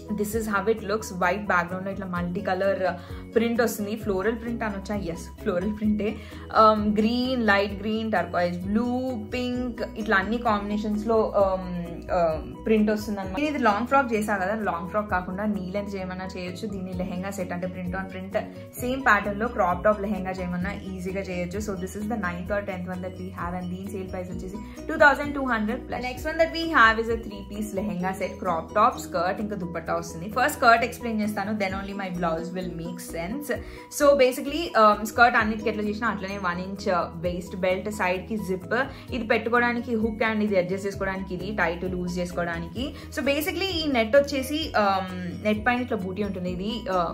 this is how it looks white background లో ఇట్లా మల్టీ కలర్ ప్రింట్ వస్తుంది ఫ్లోరల్ ప్రింట్ అనొచ్చా ఎస్ ఫ్లోరల్ ప్రింటే green light green turquoise blue pink ఇట్లా అన్ని కాంబినేషన్స్ లో ప్రింట్ వస్తుంది అనమాట ఇది లాంగ్ ఫ్రాక్ చేసా కదా లాంగ్ ఫ్రాక్ కాకుండా నీ లెంత్ చేయమన్నా చేయొచ్చు దీన్ని లెహెంగా సెట్ అంటే print on print same pattern లో క్రాప్ టాప్ లెహెంగా చేయమన్నా ఈజీగా చేయొచ్చు so this is the ninth or tenth one that we have and దీని సేల్ ప్రైస్ వచ్చేసి two thousand two hundred plus next one that we have is a three piece lehenga set crop top skirt ఇంకా దుప్పట్టా వస్తుంది first skirt explain చేస్తాను then only my blouse will make sense so basically skirt అన్నిటికి ఎట్లా చేసినా అట్లనే one inch waist belt side కి zip ఇది పెట్టుకోవడానికి హుక్ అండ్ ఇది అడ్జస్ట్ చేసుకోవడానికి ఇది టైట్ లూజ్ చేసుకోవడానికి సో బేసిక్లీ ఈ నెట్ వచ్చేసి నెట్ పైన ఇట్లా బూటీ ఉంటుంది ఇది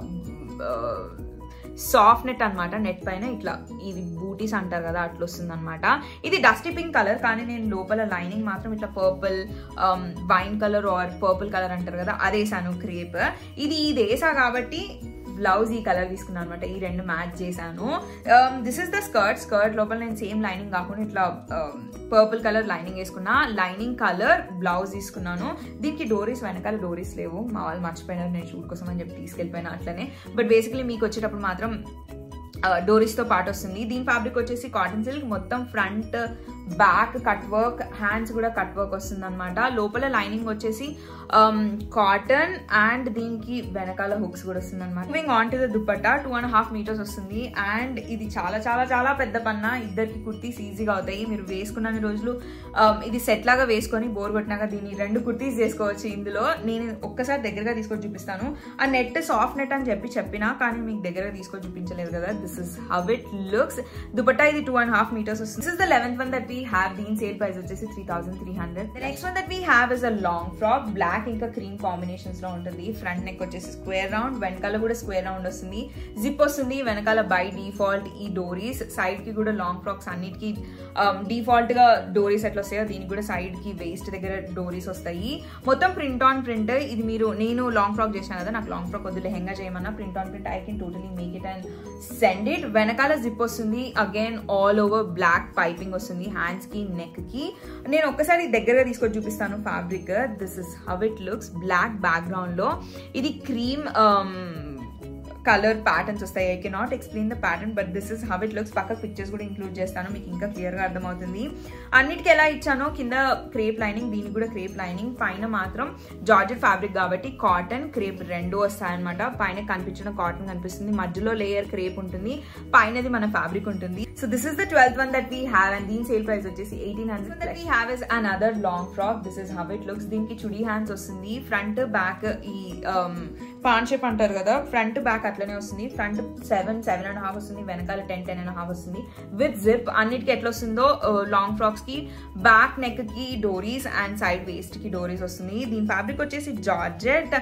సాఫ్ట్ నెట్ అనమాట నెట్ పైన ఇట్లా ఇది బూటీస్ అంటారు కదా అట్లా వస్తుంది అనమాట ఇది డస్టీ పింక్ కలర్ కానీ నేను లోపల లైనింగ్ మాత్రం ఇట్లా purple wine colour or purple colour అంటారు కదా అదేసాను క్రేప్ ఇది ఇది వేసా కాబట్టి బ్లౌజ్ ఈ కలర్ తీసుకున్నాను అనమాట ఈ రెండు మ్యాచ్ చేశాను this is the skirt skirt లోపల నేను సేమ్ లైనింగ్ కాకుండా ఇట్లా పర్పుల్ కలర్ లైనింగ్ వేసుకున్నా లైనింగ్ కలర్ బ్లౌజ్ తీసుకున్నాను దీనికి డోరీస్ వెనకాల డోరీస్ లేవు మా వాళ్ళు మర్చిపోయినారు నేను షూట్ కోసం అని చెప్పి తీసుకెళ్ళిపోయినా అట్లనే బట్ బేసిక్లీ మీకు వచ్చేటప్పుడు మాత్రం డోరీస్తో పాటు వస్తుంది దీని ఫ్యాబ్రిక్ వచ్చేసి కాటన్ సిల్క్ మొత్తం front back cut work hands కూడా కట్ వర్క్ వస్తుంది అనమాట లోపల లైనింగ్ వచ్చేసి కాటన్ అండ్ దీనికి వెనకాల హుక్స్ కూడా వస్తుంది అనమాట moving on to the dupatta two and half meters వస్తుంది అండ్ ఇది చాలా చాలా చాలా పెద్ద పన్న ఇద్దరికి కుర్తీస్ ఈజీగా అవుతాయి మీరు వేసుకున్న రోజులు ఇది సెట్ లాగా వేసుకొని బోర్ కొట్టినాక దీన్ని రెండు కుర్తీస్ చేసుకోవచ్చు ఇందులో నేను ఒక్కసారి దగ్గరగా తీసుకొని చూపిస్తాను ఆ నెట్ సాఫ్ట్ నెట్ అని చెప్పి చెప్పినా కానీ మీకు దగ్గరగా తీసుకొని చూపించలేదు కదా this is how it looks dupatta ఇది టూ అండ్ హాఫ్ మీటర్స్ వస్తుంది this is the eleventh one that we have దీని సేల్ ప్రైస్ వచ్చేసి three thousand three hundred next one that we have is a long frock black ఇంకా cream combinations లో ఉంటుంది front neck వచ్చేసి square round వెనకాల కూడా square round వస్తుంది zip వస్తుంది వెనకాల బై డిఫాల్ట్ ఈ డోరీస్ సైడ్ కి కూడా లాంగ్ ఫ్రాక్స్ అన్నిటికి డిఫాల్ట్ గా డోరీస్ ఎట్లా వస్తాయో దీనికి కూడా సైడ్ కి వేస్ట్ దగ్గర డోరీస్ వస్తాయి మొత్తం ప్రింట్ ఆన్ ప్రింట్ ఇది మీరు నేను లాంగ్ ఫ్రాక్ చేసిన కదా నాకు లాంగ్ ఫ్రాక్ వద్దు లెహంగా చేయమన్నా print on print I can totally make it and send it వెనకాల జిప్ వస్తుంది again all over black piping వస్తుంది హ్యాండ్స్ కి నెక్ కి నేను ఒక్కసారి దగ్గరగా తీసుకొని చూపిస్తాను fabric this is how it looks black background లో ఇది క్రీమ్ కలర్ ప్యాటర్న్స్ వస్తాయి I can not explain the pattern but this is how it looks పక్క పిక్చర్స్ కూడా ఇంక్లూడ్ చేస్తాను మీకు ఇంకా క్లియర్గా అర్థమవుతుంది అన్నిటికీ ఎలా ఇచ్చానో కింద క్రేప్ లైనింగ్ దీనికి కూడా క్రేప్ లైనింగ్ పైన మాత్రం జార్జెట్ ఫ్యాబ్రిక్ కాబట్టి కాటన్ క్రేప్ రెండు వస్తాయన్నమాట పైన కనిపించిన కాటన్ కనిపిస్తుంది మధ్యలో లేయర్ క్రేప్ ఉంటుంది పైనది మన ఫ్యాబ్రిక్ ఉంటుంది so this is the twelfth one that we have and దీని సేల్ ప్రైస్ వచ్చేసి eighteen hundred that we have is an other long frock this is how it looks దీనికి chudi hands వస్తుంది front back ఈ pan shape అంటారు కదా front back అట్లనే వస్తుంది front seven seven and half వస్తుంది వెనకాల టెన్ టెన్ అండ్ హాఫ్ వస్తుంది విత్ జిప్ అన్నిటికి ఎట్లా వస్తుందో లాంగ్ ఫ్రాక్స్ కి బ్యాక్ నెక్ కి డోరీస్ అండ్ సైడ్ వేస్ట్ కి డోరీస్ వస్తుంది దీని ఫ్యాబ్రిక్ వచ్చేసి జార్జెట్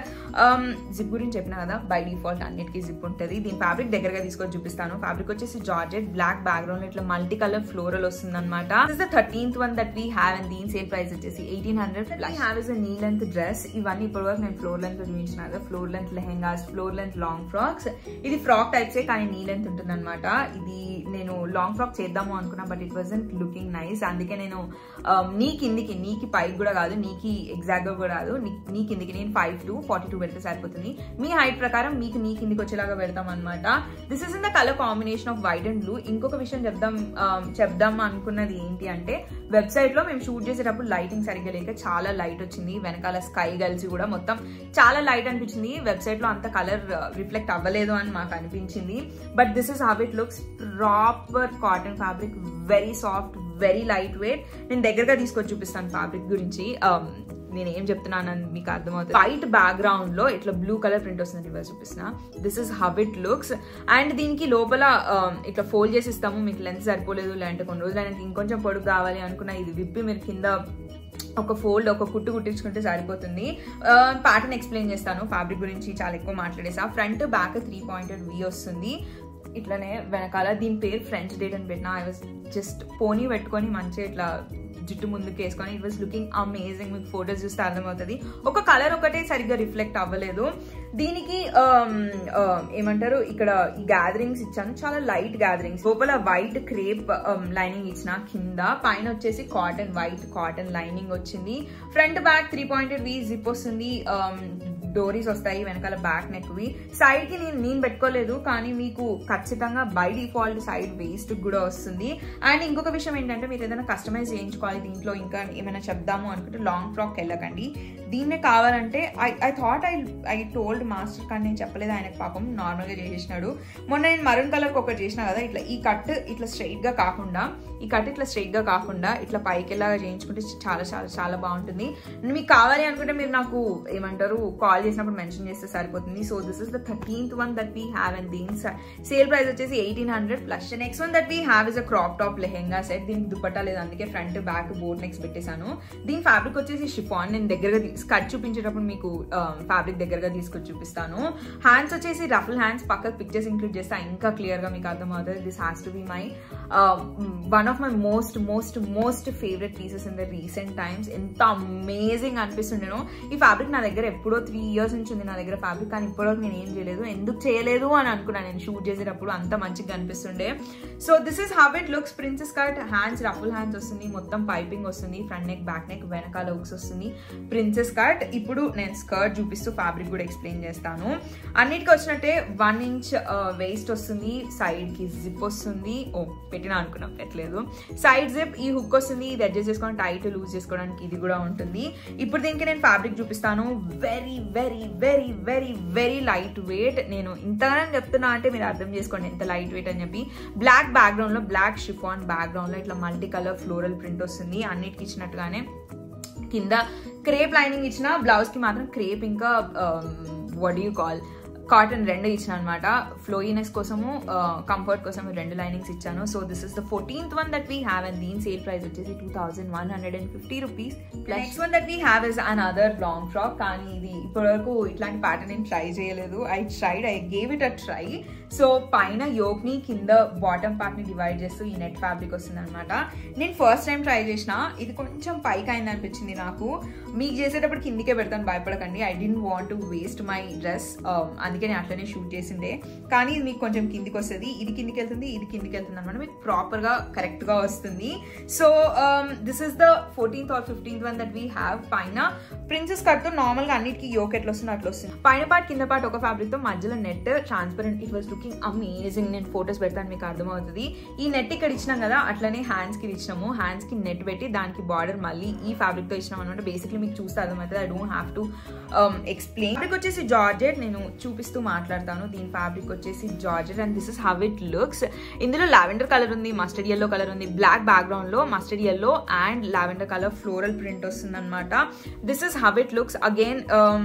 జిప్ గురించి చెప్పిన కదా బై డిఫాల్ట్ అన్నిటికీ జిప్ ఉంటుంది దీని ఫ్యాబ్రిక్ దగ్గరగా తీసుకొని చూపిస్తాను ఫ్యాబ్రిక్ వచ్చేసి జార్జెట్ బ్లాక్ బ్యాక్గ్రౌండ్ ఇట్లా మల్టీ కలర్ ఫ్లోరల్ వస్తుంది అనమాట this the thirteenth one that we have and దీని సేల్ ప్రైస్ వచ్చేసి eighteen hundred plus have is knee length dress ఇవన్నీ ఇప్పటి వరకు నేను ఫ్లోర్ లెంత్ చూపించిన కదా floor length lehengas floor length long frocks ఇది ఫ్రాక్ టైప్సే కానీ నీ లెంత్ ఉంటుంది అనమాట ఇది నేను లాంగ్ ఫ్రాక్ చేద్దాము అనుకున్నా but it wasn't looking nice అందుకే నేను నీ కిందికి నీకి పైకి కూడా కాదు నీకి ఎగ్జాక్ట్ గా కూడా కాదు నీ కిందికి నేను ఫైవ్ టు ఫార్టీ టూ పెడితే సరిపోతుంది మీ హైట్ ప్రకారం మీకు నీ కిందికి వచ్చేలాగా పెడతాం అనమాట this is in the colour combination of white and blue ఇంకొక విషయం చెప్దాం చెప్దాం అనుకున్నది ఏంటి అంటే వెబ్సైట్ లో మేము షూట్ చేసేటప్పుడు లైటింగ్ సరిగ్గా లేక చాలా లైట్ వచ్చింది వెనకాల స్కై కలిసి కూడా మొత్తం చాలా లైట్ అనిపించింది వెబ్సైట్ లో అంత కలర్ రిఫ్లెక్ట్ అవ్వలేదు అని మాకు అనిపించింది but this is how it looks proper cotton fabric very soft very light weight నేను దగ్గరగా తీసుకొచ్చి చూపిస్తాను ఫ్యాబ్రిక్ గురించి నేను ఏం చెప్తున్నానని మీకు అర్థమవుతుంది వైట్ బ్యాక్గ్రౌండ్ లో ఇట్లా బ్లూ కలర్ ప్రింట్ వస్తుంది రివర్స్ చూపిస్తున్నా this is how it looks and దీనికి లోపల ఇట్లా ఫోల్డ్ చేసి ఇస్తాము మీకు లెన్స్ సరిపోలేదు లేదంటే కొన్ని రోజులు అనేది ఇంకొంచెం పొడుగు కావాలి అనుకున్న ఇది విప్పి మీరు కింద ఒక ఫోల్డ్ ఒక కుట్టు కుట్టించుకుంటే సరిపోతుంది ప్యాటర్న్ ఎక్స్ప్లెయిన్ చేస్తాను ఫ్యాబ్రిక్ గురించి చాలా ఎక్కువ మాట్లాడేసా front back three pointed V వస్తుంది ఇట్లనే వెనకాల దీని పేరు ఫ్రెంచ్ డేట్ అని పెట్టిన ఐ వాజ్ జస్ట్ పోనీ పెట్టుకొని మంచిగా ఇట్లా జుట్టు ముందుకు వేసుకొని ఇట్ వాస్ లుకింగ్ అమేజింగ్ మీకు ఫొటోస్ చూస్తే అర్థమవుతుంది ఒక కలర్ ఒకటే సరిగ్గా రిఫ్లెక్ట్ అవ్వలేదు దీనికి ఏమంటారు ఇక్కడ ఈ గ్యాదరింగ్స్ ఇచ్చాను చాలా లైట్ గ్యాదరింగ్స్ లోపల వైట్ క్రేప్ లైనింగ్ ఇచ్చిన కింద పైన వచ్చేసి కాటన్ వైట్ కాటన్ లైనింగ్ వచ్చింది front back three pointed V zip వస్తుంది డోరీస్ వస్తాయి వెనకాల బ్యాక్ నెక్వి సైడ్ కి నేను నేను పెట్టుకోలేదు కానీ మీకు ఖచ్చితంగా బై డిఫాల్ట్ సైడ్ వేస్ట్ కూడా వస్తుంది అండ్ ఇంకొక విషయం ఏంటంటే మీరు ఏదైనా కస్టమైజ్ చేయించుకోవాలి దీంట్లో ఇంకా ఏమైనా చెప్దాము అనుకుంటే లాంగ్ ఫ్రాక్ వెళ్ళకండి దీన్నే కావాలంటే I I thought I I told master కానీ నేను చెప్పలేదు ఆయనకు పాపం నార్మల్గా చేసేసినాడు మొన్న నేను మరూన్ కలర్ ఒకటి చేసిన కదా ఇట్లా ఈ కట్ ఇట్లా స్ట్రైట్ గా కాకుండా ఈ కట్ ఇట్లా స్ట్రైట్ గా కాకుండా ఇట్లా పైకెళ్ళాగా చేయించుకుంటే చాలా చాలా చాలా బాగుంటుంది మీకు కావాలి అనుకుంటే మీరు నాకు ఏమంటారు కాల్ చేసినప్పుడు మెన్షన్ చేస్తే సరిపోతుంది so this is the thirteenth one that we have and దీని సేల్ ప్రైస్ వచ్చేసి eighteen hundred plus next one that we have is a crop top lehenga set దీనికి దుప్పట్టా లేదు అందుకే ఫ్రంట్ బ్యాక్ బోర్డ్ నెక్స్ పెట్టేశాను దీని ఫ్యాబ్రిక్ వచ్చేసి షిఫాన్ నేను దగ్గరగా స్కర్ట్ చూపించేటప్పుడు మీకు ఫ్యాబ్రిక్ దగ్గరగా తీసుకొచ్చి చూపిస్తాను హ్యాండ్స్ వచ్చేసి రఫుల్ హ్యాండ్స్ పక్కకు పిక్చర్స్ ఇంక్లూడ్ చేస్తే ఇంకా క్లియర్ గా మీకు అర్థమవుతుంది this has to be my one of my most most most favourite pieces in the recent times ఎంత అమేజింగ్ అనిపిస్తుండేనో ఈ ఫ్యాబ్రిక్ నా దగ్గర ఎప్పుడో త్రీ ఇయర్స్ నుంచి ఉంది నా దగ్గర ఫ్యాబ్రిక్ కానీ ఇప్పటివరకు నేను ఏం చేయలేదు ఎందుకు చేయలేదు అని అనుకున్నాను నేను షూట్ చేసేటప్పుడు అంత మంచిగా అనిపిస్తుండే so this is how it looks princess cut hands ruffle hands వస్తుంది మొత్తం పైపింగ్ వస్తుంది ఫ్రంట్ నెక్ బ్యాక్ నెక్ వెనకాల హుక్స్ వస్తుంది ప్రిన్సెస్ కట్ ఇప్పుడు నేను స్కర్ట్ చూపిస్తూ ఫ్యాబ్రిక్ కూడా ఎక్స్ప్లెయిన్ చేస్తాను అన్నిటికి వచ్చినట్టే వన్ ఇంచ్ వేస్ట్ వస్తుంది సైడ్ కి జిప్ వస్తుంది ఓ పెట్టినా అనుకున్నాం పెట్టలేదు సైడ్ జిప్ ఈ హుక్ వస్తుంది ఇది అడ్జస్ట్ చేసుకోవడం టైట్ లూజ్ చేసుకోవడానికి ఇది కూడా ఉంటుంది ఇప్పుడు దీనికి నేను ఫ్యాబ్రిక్ చూపిస్తాను very very very very very light weight నేను ఇంతగానే చెప్తున్నా అంటే మీరు అర్థం చేసుకోండి ఎంత లైట్ వెయిట్ అని చెప్పి బ్లాక్ బ్యాక్గ్రౌండ్ లో బ్లాక్ షిఫాన్ బ్యాక్గ్రౌండ్ లో ఇట్లా మల్టీ కలర్ ఫ్లోరల్ ప్రింట్ వస్తుంది అన్నిటికి ఇచ్చినట్టుగానే కింద క్రేప్ లైనింగ్ ఇచ్చిన బ్లౌజ్ కి మాత్రం క్రేప్ ఇంకా వడ్ యూ కాల్ కాటన్ రెండు ఇచ్చిన అనమాట ఫ్లోయినెస్ కోసము కంఫర్ట్ కోసం రెండు లైనింగ్స్ ఇచ్చాను so this is the fourteenth one that we have and దీని సేల్ ప్రైస్ వచ్చేసి two thousand one hundred and fifty rupees next one that we have is an other long frock కానీ ఇది ఇప్పటివరకు ఇట్లాంటి pattern నేను try చేయలేదు I tried I gave it a try so పైన yoke ని కింద బాటమ్ పార్ట్ ని డివైడ్ చేస్తూ ఈ నెట్ ఫ్యాబ్రిక్ వస్తుంది అనమాట నేను ఫస్ట్ టైం ట్రై చేసిన ఇది కొంచెం పైకి అయింది అనిపించింది నాకు మీకు చేసేటప్పుడు కిందికే పెడతాను భయపడకండి I don't want to waste my dress అందుకే నేను అట్లనే షూట్ చేసిందే కానీ ఇది మీకు కొంచెం కిందికి వస్తుంది ఇది కిందికి వెళ్తుంది ఇది కిందికి వెళ్తుంది అనమాట మీకు ప్రాపర్ గా కరెక్ట్ గా వస్తుంది so this is the fourteenth or fifteenth one that we have పైన ప్రిన్సెస్ కట్ తో నార్మల్ గా అన్నిటికీ యోక్ ఎట్లా వస్తుంది అట్లా వస్తుంది పైన పార్ట్ కింద పార్ట్ ఒక ఫ్యాబ్రిక్ తో మధ్యలో net transparent it was looking amazing నేను ఫొటోస్ పెడతాను మీకు అర్థమవుతుంది ఈ నెట్ ఇక్కడ ఇచ్చినాం కదా అట్లనే హ్యాండ్స్ కి ఇచ్చినాము హ్యాండ్స్ కి నెట్ పెట్టి దానికి బార్డర్ మళ్ళీ ఈ ఫ్యాబ్రిక్ తో ఇచ్చినాం అనమాట బేసిక్లీ మీకు చూస్తే అర్థమవుతుంది I don't have to explain fabric వచ్చేసి జార్జెట్ నేను చూపిస్తూ మాట్లాడతాను దీని ఫ్యాబ్రిక్ వచ్చేసి georgette and this is how it looks ఇందులో లావెండర్ కలర్ ఉంది మస్టర్డ్ ఎల్లో కలర్ ఉంది బ్లాక్ బ్యాక్గ్రౌండ్ లో mustard yellow and lavender colour floral print వస్తుంది అనమాట this is how it looks again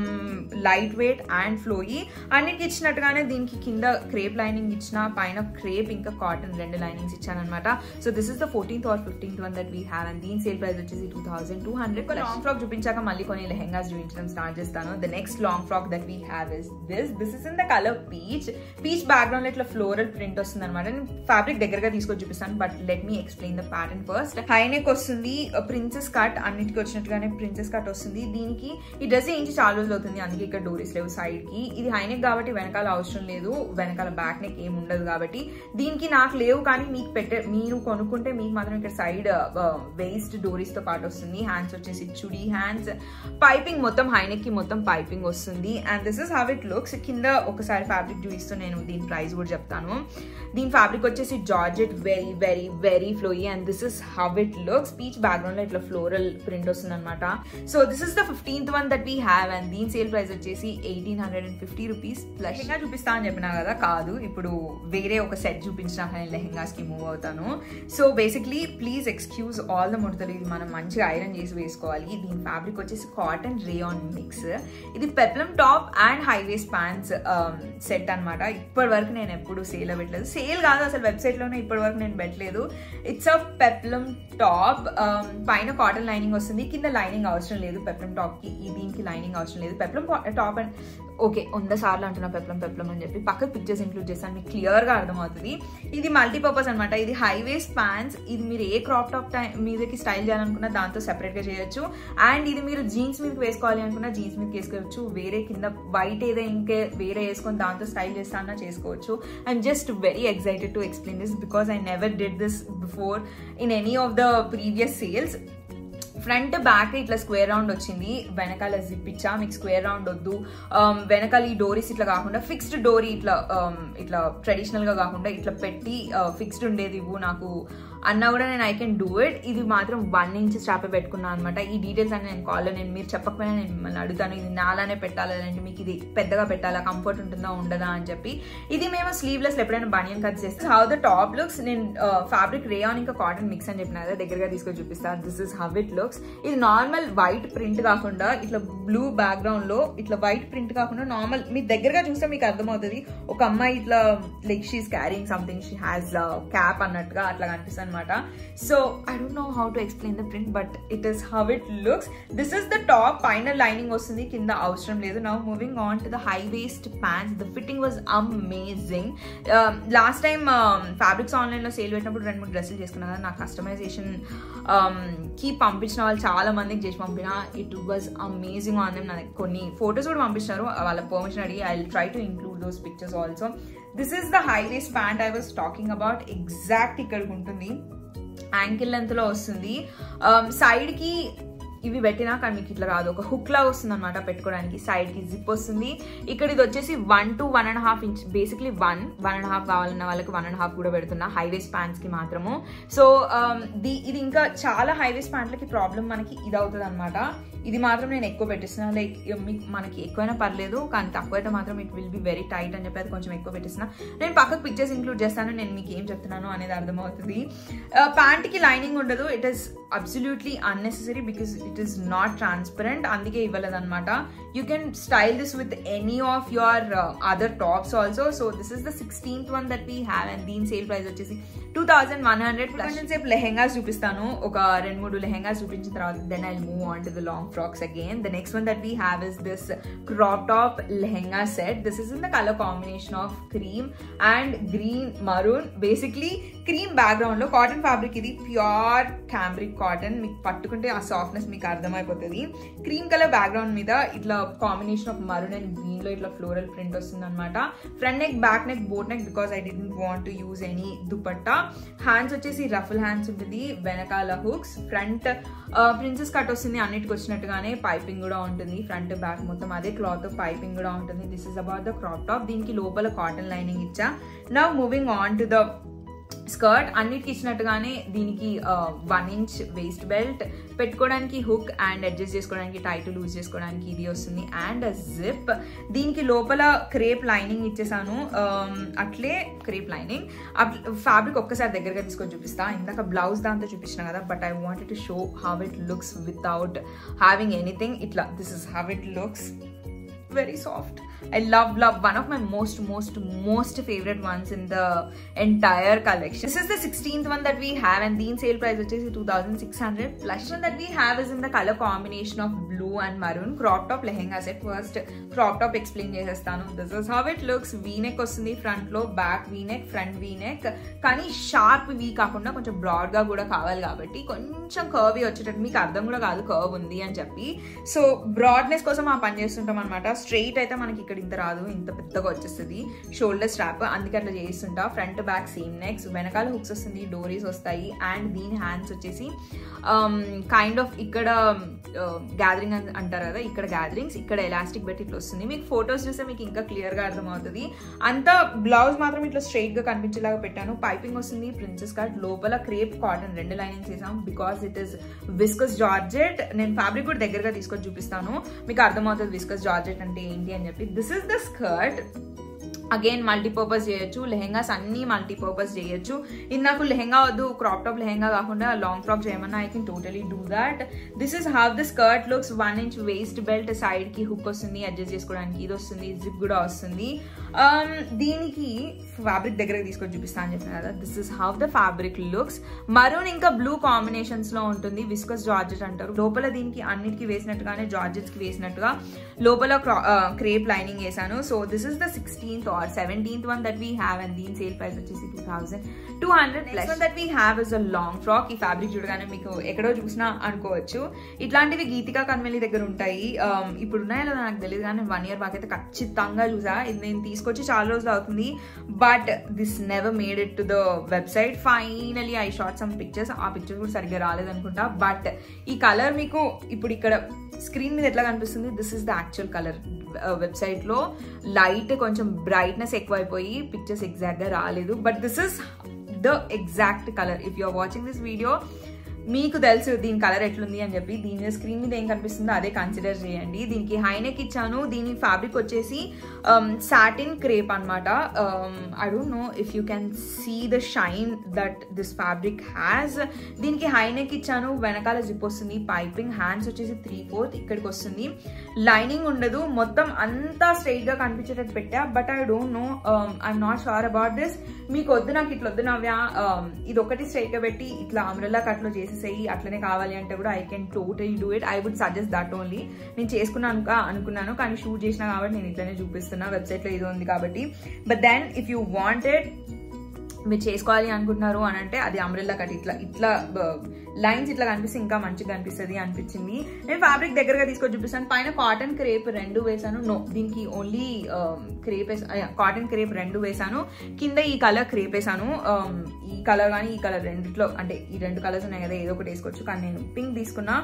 light weight and flowy అన్నిటికి ఇచ్చినట్టుగానే దీనికి కింద క్రేప్ లైనింగ్ ఇచ్చిన పైన క్రేప్ ఇంకా కాటన్ రెండు లైనింగ్స్ ఇచ్చానమాట so this is the fourteenth or fifteenth one that we have and దీని సేల్ ప్రైస్ వచ్చేసి two thousand two hundred long frock చూపించాక మళ్ళీ కొన్ని లెహెంగాస్ చూపించడం స్టార్ట్ చేస్తాను the next long frock that we have is this this is in the colour peach peach background ఇట్లా floral print వస్తుంది అనమాట నేను ఫ్యాబ్రిక్ దగ్గరగా తీసుకొని చూపిస్తాను but let me explain the pattern first high neck వస్తుంది ప్రిన్సెస్ కట్ అన్నిటికి వచ్చినట్టుగానే ప్రిన్సెస్ కట్ వస్తుంది దీనికి ఈ డ్రెస్ ఏంచి చాలా రోజులు అవుతుంది అందుకే ఇక్కడ డోరీస్ లేవు సైడ్ కి ఇది హైనెక్ కాబట్టి వెనకాల అవసరం లేదు వెనకాల బ్యాక్ నెక్ ఏం ఉండదు కాబట్టి దీనికి నాకు లేవు కానీ మీకు పెట్టే మీరు కొనుక్కుంటే మీకు మాత్రం ఇక్కడ సైడ్ వేస్ట్ డోరీస్ తో పాటు వస్తుంది హ్యాండ్స్ వచ్చేసి చుడి హ్యాండ్స్ పైపింగ్ మొత్తం హైనెక్ కి మొత్తం పైపింగ్ వస్తుంది and this is how it looks కింద ఒకసారి ఫ్యాబ్రిక్ చూపిస్తూ నేను దీని ప్రైస్ కూడా చెప్తాను దీని ఫ్యాబ్రిక్ వచ్చేసి georgette very very very flowy and this is how it looks peach background లో ఇట్లా ఫ్లోరల్ ప్రింట్ వస్తుంది అనమాట so this is the fifteenth one that we have and దీని సేల్ ప్రైస్ వచ్చేసి eighteen hundred and fifty rupees lehenga చూపిస్తా అని చెప్పినా కదా కాదు ఇప్పుడు వేరే ఒక సెట్ చూపించినాక నేను లెహెంగాస్ కి మూవ్ అవుతాను so basically please excuse all the ముడతలు ఇది మనం మంచిగా ఐరన్ చేసి వేసుకోవాలి దీని ఫ్యాబ్రిక్ వచ్చేసి కాటన్ రేయాన్ మిక్స్ ఇది peplum top and high waist pants set అనమాట ఇప్పటి వరకు నేను ఎప్పుడు సేల్ పెట్టలేదు సేల్ కాదు అసలు వెబ్సైట్ లోనే ఇప్పటి వరకు నేను పెట్టలేదు ఇట్స్ అ పెప్లం టాప్ పైన కాటన్ లైనింగ్ వస్తుంది కింద లైనింగ్ అవసరం లేదు పెప్లం టాప్ కి ఈ దీనికి లైనింగ్ అవసరం లేదు పెప్లం టాప్ అండ్ ఓకే వంద సార్లు అంటున్నా పెప్లం పెప్లం అని చెప్పి పక్క పిక్చర్స్ ఇంక్లూడ్ చేస్తాను మీకు క్లియర్ గా అర్థమవుతుంది ఇది మల్టీపర్పస్ అనమాట ఇది హైవేస్ ప్యాంట్స్ ఇది మీరు ఏ క్రాప్ టాప్ మీదకి స్టైల్ చేయాలనుకున్నా దాంతో సెపరేట్ గా చేయొచ్చు అండ్ ఇది మీరు జీన్స్ మీదకి వేసుకోవాలి అనుకున్నా జీన్స్ మీదకి వేసుకోవచ్చు వేరే కింద వైట్ ఏదో ఇంకే వేరే వేసుకొని దాంతో స్టైల్ చేస్తానన్నా చేసుకోవచ్చు I'm just very excited to explain this because I never did this before in any of the previous sales front back ఇట్లా స్క్వేర్ రౌండ్ వచ్చింది వెనకాల జిప్ ఇచ్చా మీకు స్క్వేర్ రౌండ్ వద్దు um, వెనకాల ఈ డోరీస్ ఇట్లా కాకుండా ఫిక్స్డ్ డోరీ ఇట్లా um, ఇట్లా ట్రెడిషనల్ గా కాకుండా ఇట్లా పెట్టి ఫిక్స్డ్ ఉండేది ఇవ్వు నాకు అన్నా కూడా నేను ఐ కెన్ డూ ఇట్ ఇది మాత్రం వన్ ఇంచ్ స్ట్రాప్ పెట్టుకున్నాను అనమాట ఈ డీటెయిల్స్ అని నేను కాల్లో నేను మీరు చెప్పకపోయినా నేను మిమ్మల్ని అడుగుతాను ఇది నాలానే పెట్టాలా లేదంటే మీకు ఇది పెద్దగా పెట్టాలా కంఫర్ట్ ఉంటుందా ఉండదా అని చెప్పి ఇది మేము స్లీవ్లెస్ ఎప్పుడైనా బనియన్ కట్ చేస్తే హౌ ద టాప్ లుక్స్ నేను ఫ్యాబ్రిక్ రేయాన్ ఇంకా కాటన్ మిక్స్ అని చెప్పిన కదా దగ్గరగా తీసుకొని చూపిస్తాను this is how it looks ఇది నార్మల్ వైట్ ప్రింట్ కాకుండా ఇట్లా బ్లూ బ్యాక్గ్రౌండ్ లో ఇట్లా వైట్ ప్రింట్ కాకుండా నార్మల్ మీ దగ్గరగా చూస్తే మీకు అర్థమవుతుంది ఒక అమ్మాయి ఇట్లా like she's carrying something she has cap అన్నట్టుగా అట్లా కనిపిస్తుంది అనమాట so I don't know how to explain the print but it is how it looks this is the top పైన లైనింగ్ వస్తుంది కింద అవసరం లేదు now moving on to the high waist pants the fitting was amazing last time fabrics ఆన్లైన్లో sale పెట్టినప్పుడు రెండు మూడు డ్రెస్సులు చేసుకున్నా కదా నా కస్టమైజేషన్ కి పంపించిన వాళ్ళు చాలా మందికి చేసి పంపిన it was amazing on them నాకు కొన్ని ఫొటోస్ కూడా పంపించారు వాళ్ళ పర్మిషన్ అడిగి I try to include those pictures also this is the high waist pant I was talking about exact ఇక్కడికి ఉంటుంది యాంకిల్ లెంత్లో వస్తుంది సైడ్కి ఇవి పెట్టినా కానీ మీకు ఇట్లా రాదు ఒక హుక్ లా వస్తుంది అనమాట పెట్టుకోవడానికి సైడ్ కి జిప్ వస్తుంది ఇక్కడ ఇది వచ్చేసి one to one and half inch basically one one and half కావాలన్న వాళ్ళకి వన్ అండ్ హాఫ్ కూడా పెడుతున్నా హైవేస్ ప్యాంట్స్ కి మాత్రము సో ది ఇది ఇంకా చాలా హైవేస్ ప్యాంట్లకి ప్రాబ్లం మనకి ఇది అవుతుంది అనమాట ఇది మాత్రం నేను ఎక్కువ పెట్టిస్తున్నా లైక్ మీకు మనకి ఎక్కువైనా పర్లేదు కానీ తక్కువ అయితే మాత్రం it will be very tight అని చెప్పి అది కొంచెం ఎక్కువ పెట్టిస్తున్నా నేను పక్కకు పిక్చర్స్ ఇంక్లూడ్ చేస్తాను నేను మీకు ఏం చెప్తున్నాను అనేది అర్థమవుతుంది ప్యాంట్కి లైనింగ్ ఉండదు it is absolutely unnecessary because it is not transparent అందుకే ఇవ్వలేదు అనమాట you can style this with any of your other tops also so this is the sixteenth one that we have and దీని sale price వచ్చేసి two thousand one hundred కొంచెం సేపు లెహెంగాస్ చూపిస్తాను ఒక రెండు మూడు లెహెంగాస్ చూపించిన తర్వాత then I move on to the long frocks again. The next one that we have is this crop top lehenga set. This is in the color combination of cream and green maroon. Basically, cream background లో cotton fabric ఇది pure cambric cotton మీకు పట్టుకుంటే ఆ softness మీకు అర్థమైపోతుంది cream colour background మీద ఇట్లా combination of maroon and green లో ఇట్లా ఫ్లోరల్ ప్రింట్ వస్తుంది అనమాట front neck back neck boat neck because I don't want to use any dupatta hands వచ్చేసి రఫుల్ హ్యాండ్స్ ఉంటుంది వెనకాల హుక్స్ ఫ్రంట్ ప్రిన్సెస్ కట్ వస్తుంది అన్నిటికి వచ్చినట్టుగానే పైపింగ్ కూడా ఉంటుంది ఫ్రంట్ బ్యాక్ మొత్తం అదే క్లాత్ పైపింగ్ కూడా ఉంటుంది this is about the crop top దీనికి లోపల కాటన్ లైనింగ్ ఇచ్చా now moving on to the skirt అన్నిటికి ఇచ్చినట్టుగానే దీనికి వన్ ఇంచ్ వేస్ట్ బెల్ట్ పెట్టుకోవడానికి హుక్ అండ్ అడ్జస్ట్ చేసుకోవడానికి టైట్ లూజ్ చేసుకోవడానికి ఇది వస్తుంది అండ్ జిప్ దీనికి లోపల క్రేప్ లైనింగ్ ఇచ్చేసాను అట్లే క్రేప్ లైనింగ్ ఫ్యాబ్రిక్ ఒక్కసారి దగ్గరగా తీసుకొని చూపిస్తా ఇందాక బ్లౌజ్ దాంతో చూపించిన కదా but I wanted to show how it looks without having anything ఇట్లా this is how it looks very soft. I love, love one of my most, most, most favorite ones in the entire collection. This is the 16th one that we have, and the sale price which is 2600. Plus one that we have is in the color combination of blue and maroon. Crop top lehenga set. First, crop top explain చేసేస్తాను this is how it looks V neck వస్తుంది front లో back V neck front V neck కానీ sharp V కాకుండా కొంచెం broad గా కూడా కావాలి కాబట్టి కొంచెం కర్వ్ వచ్చేటట్టు మీకు అర్థం కూడా కాదు కర్వ్ ఉంది అని చెప్పి సో బ్రాడ్నెస్ కోసం ఆ పని చేస్తుంటాం అనమాట స్ట్రైట్ అయితే మనకి ఇక్కడ ఇంత రాదు ఇంత పెద్దగా వచ్చేస్తుంది షోల్డర్ స్ట్రాప్ అందుకే అట్లా చేస్తుంటా ఫ్రంట్ బ్యాక్ సేమ్ నెక్స్ వెనకాల హుక్స్ వస్తుంది డోరీస్ వస్తాయి అండ్ దీని హ్యాండ్స్ వచ్చేసి కైండ్ ఆఫ్ ఇక్కడ గ్యాదరింగ్ అంటారు కదా ఇక్కడ గ్యాదరింగ్స్ ఇక్కడ ఎలాస్టిక్ పెట్టి ఇట్లా వస్తుంది మీకు ఫొటోస్ చూస్తే మీకు ఇంకా క్లియర్గా అర్థమవుతుంది అంత బ్లౌజ్ మాత్రం ఇట్లా స్ట్రైట్ గా కనిపించేలాగా పెట్టాను పైపింగ్ వస్తుంది ప్రిన్సెస్ కట్ లోపల క్రేప్ కాటన్ రెండు లైనింగ్స్ వేసాం because it is viscose georgette నేను ఫ్యాబ్రిక్ కూడా దగ్గరగా తీసుకొని చూపిస్తాను మీకు అర్థమవుతుంది విస్కస్ జార్జెట్ అంటే ఏంటి అని చెప్పి this is the skirt again multipurpose చేయొచ్చు లెహెంగాస్ అన్ని మల్టీపర్పస్ చేయొచ్చు ఇది నాకు లెహెంగా వద్దు క్రాప్ టాప్ లెహెంగా కాకుండా లాంగ్ ఫ్రాక్ చేయమన్నా I can totally do that this is how the skirt looks one inch waist belt side కి హుక్ వస్తుంది అడ్జస్ట్ చేసుకోవడానికి ఇది వస్తుంది జిప్ కూడా వస్తుంది దీనికి ఫ్యాబ్రిక్ దగ్గరకు తీసుకొని చూపిస్తాను అని చెప్పిన కదా this is how the fabric looks maroon ఇంకా బ్లూ కాంబినేషన్స్ లో ఉంటుంది విస్కస్ జార్జెట్ అంటారు లోపల దీనికి అన్నిటికి వేసినట్టుగానే జార్జెట్స్ కి వేసినట్టుగా లోపల క్రేప్ లైనింగ్ వేసాను so this is the sixteenth or seventeenth one that we have and దీని సేల్ ప్రైస్ వచ్చేసి two thousand two hundred plus one that we have is a long frock ఈ ఫ్యాబ్రిక్ చూడగానే మీకు ఎక్కడో చూసినా అనుకోవచ్చు ఇట్లాంటివి గీతికా కన్మెల్లి దగ్గర ఉంటాయి Um, ఇప్పుడు ఉన్నాయో లేదో నాకు తెలియదు కానీ వన్ ఇయర్ బ్యాక్ అయితే ఖచ్చితంగా చూసా ఇది నేను తీసుకొచ్చి చాలా రోజులు అవుతుంది but this never made it to the website finally I shot some pictures ఆ పిక్చర్స్ కూడా సరిగ్గా రాలేదనుకుంటా బట్ ఈ కలర్ మీకు ఇప్పుడు ఇక్కడ స్క్రీన్ మీద ఎట్లా కనిపిస్తుంది this is the actual colour website లో లైట్ కొంచెం బ్రైట్నెస్ ఎక్కువైపోయి పిక్చర్స్ ఎగ్జాక్ట్ గా రాలేదు but this is the exact colour if you are watching this video మీకు తెలుసు దీని కలర్ ఎట్లుంది అని చెప్పి దీని మీద స్క్రీన్ మీద ఏం కనిపిస్తుందో అదే కన్సిడర్ చేయండి దీనికి హైనెక్ ఇచ్చాను దీని ఫ్యాబ్రిక్ వచ్చేసి సాటిన్ క్రేప్ అనమాట I don't know if you can see the shine that this fabric has దీనికి హైనెక్ ఇచ్చాను వెనకాల జిప్ వస్తుంది పైపింగ్ హ్యాండ్స్ వచ్చేసి త్రీ ఫోర్త్ ఇక్కడికి వస్తుంది లైనింగ్ ఉండదు మొత్తం అంతా స్ట్రైట్ గా కనిపించేటట్టు పెట్టా but I don't know I'm not sure about this మీకు వద్దు నాకు ఇట్లా వద్దు నవ్యా um, ఇది ఒకటి స్ట్రైట్ గా పెట్టి ఇట్లా అమ్రల్లా కట్లో చేసేసేయి అట్లనే కావాలి అంటే కూడా I can totally do it I would suggest that only నేను చేసుకున్నాను కా- అనుకున్నాను కానీ షూట్ చేసినా కాబట్టి నేను ఇట్లనే చూపిస్తున్నా వెబ్సైట్ లో ఇది ఉంది కాబట్టి but then if you wanted మీరు చేసుకోవాలి అనుకుంటున్నారు అని అంటే అది అంబ్రెల్లా కట్ ఇట్లా ఇట్లా లైన్స్ ఇట్లా కనిపిస్తే ఇంకా మంచిగా కనిపిస్తుంది అనిపించింది నేను ఫ్యాబ్రిక్ దగ్గరగా తీసుకొని చూపిస్తాను పైన కాటన్ క్రేప్ రెండు వేసాను నో దీనికి ఓన్లీ క్రేప్ కాటన్ క్రేప్ రెండు వేసాను కింద ఈ కలర్ క్రేప్ వేసాను Um, ఈ కలర్ కానీ ఈ కలర్ రెండిట్లో అంటే ఈ రెండు కలర్స్ ఉన్నాయి కదా ఏదో ఒకటి వేసుకోవచ్చు కానీ నేను పింక్ తీసుకున్నా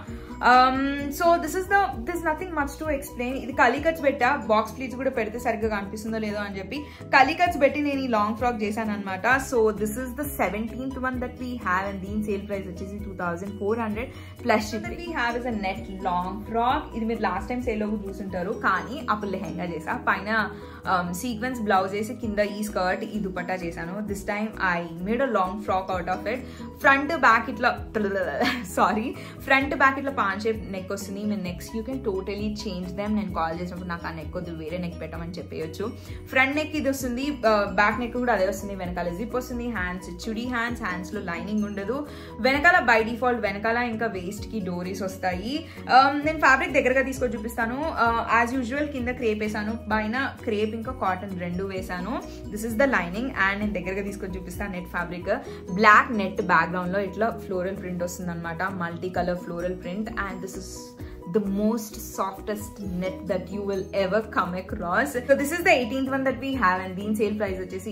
so this is the this nothing much to explain ఇది కలీకట్స్ పెట్టా బాక్స్ ప్లీజ్ కూడా పెడితే సరిగ్గా కనిపిస్తుందో లేదో అని చెప్పి కలీకట్స్ పెట్టి నేను ఈ లాంగ్ ఫ్రాక్ చేశాను అనమాట so this is the seventeenth one that we have and దీని సేల్ ప్రైస్ వచ్చేసి two thousand four hundred plus we have is a net long frock ఇది మీరు లాస్ట్ టైం సేల్ లో చూసుంటారు కానీ అప్పుడు లెహెంగా చేసా పైన సీక్వెన్స్ బ్లౌజ్ వేసి కింద ఈ స్కర్ట్ ఈ దుపట్టా చేశాను this time I made a long frock out of it front back ఇట్లా సారీ ఫ్రంట్ బ్యాక్ ఇట్లా పాన్ షేప్ నెక్ వస్తుంది మీ necks you can totally change them నేను కాల్ చేసినప్పుడు నాకు ఆ నెక్ వద్దు వేరే నెక్ పెట్టమని చెప్పేయచ్చు ఫ్రంట్ నెక్ ఇది వస్తుంది బ్యాక్ నెక్ కూడా అదే వస్తుంది వెనకాల జిప్ వస్తుంది హ్యాండ్స్ చుడి హ్యాండ్స్ హ్యాండ్స్ లో లైనింగ్ ఉండదు వెనకాల బై డిఫాల్ట్ వెనకాల ఇంకా వేస్ట్ కి డోరీస్ వస్తాయి Um, నేను ఫ్యాబ్రిక్ దగ్గరగా తీసుకొని చూపిస్తాను యాజ్ యూజువల్ కింద క్రేప్ వేసాను పైన క్రేప్ ఇంకా కాటన్ రెండు వేసాను this is the lining and నేను దగ్గరగా తీసుకొని చూపిస్తాను net fabric black net background లో ఇట్లా ఫ్లోరల్ ప్రింట్ వస్తుంది అనమాట multi colour floral print and this is the most softest net that you will ever come across. So this is the 18th one that we have and the sale price వచ్చేసి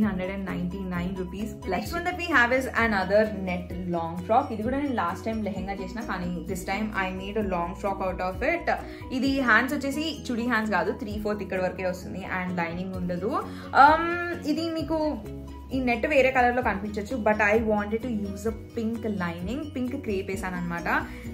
1899 rupees plus. Next one that we have is another net long frock. ఇది కూడా నేను last time lehenga చేసిన కానీ this time I made a long frock out of it ఇది hands వచ్చేసి చుడి hands కాదు three fourth ఇక్కడ వరకే వస్తుంది అండ్ లైనింగ్ ఉండదు Um, ఇది మీకు ఈ నెట్ వేరే కలర్ లో కనిపించవచ్చు but I wanted to use a pink lining pink crepe వేసాను అనమాట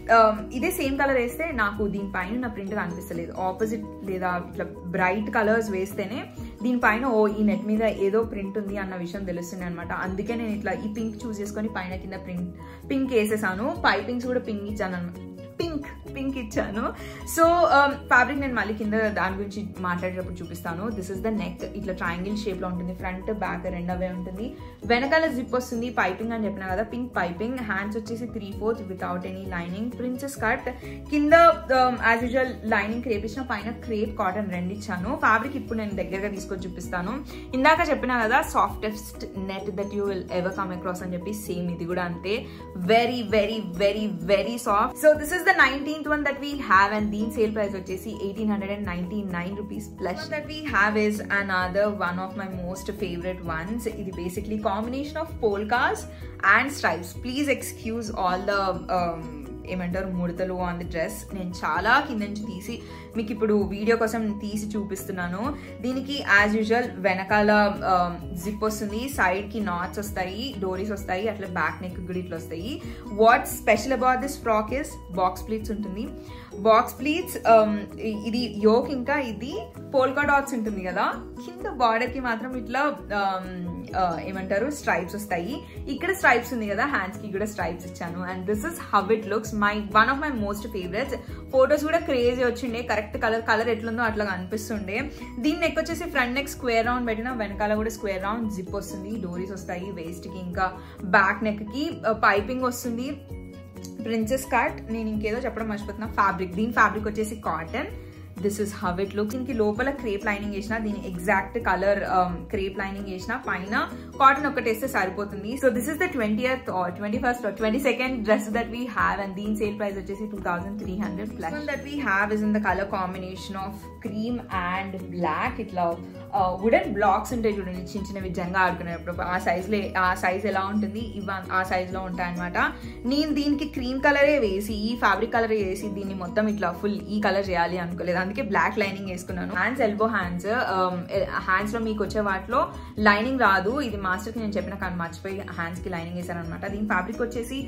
ఇదే సేమ్ కలర్ వేస్తే నాకు దీనిపైన నా ప్రింట్ కనిపిస్తలేదు ఆపోజిట్ లేదా ఇట్లా బ్రైట్ కలర్స్ వేస్తేనే దీనిపైన ఓ ఈ నెట్ మీద ఏదో ప్రింట్ ఉంది అన్న విషయం తెలుస్తుంది అనమాట అందుకే నేను ఇట్లా ఈ పింక్ చూస్ చేసుకొని పైన కింద ప్రింట్ పింక్ వేసేసాను పైపింగ్స్ కూడా పింక్ ఇచ్చాను అనమాట పింక్ పింక్ ఇచ్చాను సో ఫ్యాబ్రిక్ నేను మళ్ళీ కింద దాని గురించి మాట్లాడేటప్పుడు చూపిస్తాను దిస్ ఇస్ ద నెక్ ఇట్లా ట్రయాంగిల్ షేప్ లో ఉంటుంది ఫ్రంట్ బ్యాక్ రెండవే ఉంటుంది వెనకాల జిప్ వస్తుంది పైపింగ్ అని చెప్పిన కదా పింక్ పైపింగ్ హ్యాండ్స్ వచ్చేసి three fourth without any lining princess cut కింద యాజ్ యూజువల్ లైనింగ్ క్రేప్ ఇచ్చిన పైన క్రేప్ కాటన్ రెండు ఇచ్చాను ఫ్యాబ్రిక్ ఇప్పుడు నేను దగ్గరగా తీసుకొని చూపిస్తాను ఇందాక చెప్పిన కదా softest net that you will ever come across అని చెప్పి సేమ్ ఇది కూడా అంతే very very very very soft so this is the nineteenth one that we have and దీని సేల్ ప్రైస్ వచ్చేసి eighteen hundred and ninety nine rupees plus that we have is an another one of my most favourite ones ఇది basically combination of polkas and stripes please excuse all the ఏమంటారు ముడతలు on the dress నేను చాలా కింద నుంచి తీసి మీకు ఇప్పుడు వీడియో కోసం తీసి చూపిస్తున్నాను దీనికి యాజ్ యూజువల్ వెనకాల జిప్ వస్తుంది సైడ్ కి నాట్స్ వస్తాయి డోరీస్ వస్తాయి అట్లా బ్యాక్ నెక్ కూడా ఇట్లా వస్తాయి what special about this frock is box pleats ఉంటుంది బాక్స్ ప్లీట్స్ ఇది యోక్ ఇంకా ఇది పోల్కా డాట్స్ ఉంటుంది కదా కింద బార్డర్ కి మాత్రం ఇట్లా um, uh, ఏమంటారు స్ట్రైప్స్ వస్తాయి ఇక్కడ స్ట్రైప్స్ ఉంది కదా హ్యాండ్స్ కి కూడా స్ట్రైప్స్ ఇచ్చాను and this is how it looks my one of my most favourites photos కూడా క్రేజీ వచ్చిండే కరెక్ట్ కలర్ కలర్ ఎట్లుందో అట్లా కనిపిస్తుండే దీన్ని నెక్ వచ్చేసి ఫ్రంట్ నెక్ స్క్వేర్ రౌండ్ పెట్టిన వెనకాల కూడా స్క్వేర్ రౌండ్ జిప్ వస్తుంది డోరీస్ వస్తాయి వేస్ట్ కి ఇంకా బ్యాక్ నెక్ కి పైపింగ్ వస్తుంది ప్రిన్సెస్ కట్ నేను ఇంకేదో చెప్పడం మర్చిపోతున్నా ఫ్యాబ్రిక్ దీని ఫ్యాబ్రిక్ వచ్చేసి cotton this is how it looks దీనికి లోపల క్రేప్ లైనింగ్ వేసిన దీని ఎగ్జాక్ట్ కలర్ క్రేప్ లైనింగ్ వేసిన పైన కాటన్ ఒకటి వేస్తే సరిపోతుంది so this is the twenty twenty first twenty second dress that we have and దీని సేల్ ప్రైస్ వచ్చేసి two thousand three hundred plus that we have is in the colour combination of cream and black ఇట్లా wooden blocks ఉంటాయి చూడండి చిన్న చిన్నవి జంగా ఆడుకునేటప్పుడు ఆ size లో ఆ సైజ్ ఎలా ఉంటుంది ఇవ ఆ సైజ్ లో ఉంటాయి అనమాట నేను దీనికి క్రీమ్ కలరే వేసి ఈ ఫ్యాబ్రిక్ కలర్ వేసి దీన్ని మొత్తం ఇట్లా ఫుల్ ఈ కలర్ చేయాలి అనుకోలేదు అందుకే బ్లాక్ లైనింగ్ వేసుకున్నాను హ్యాండ్స్ ఎల్బో హ్యాండ్స్ హ్యాండ్స్ లో మీకు వచ్చే వాటిలో లైనింగ్ రాదు ఇది మాస్టర్ కి నేను చెప్పిన కానీ మర్చిపోయి హ్యాండ్స్ కి లైనింగ్ వేసాను అనమాట దీని ఫ్యాబ్రిక్ వచ్చేసి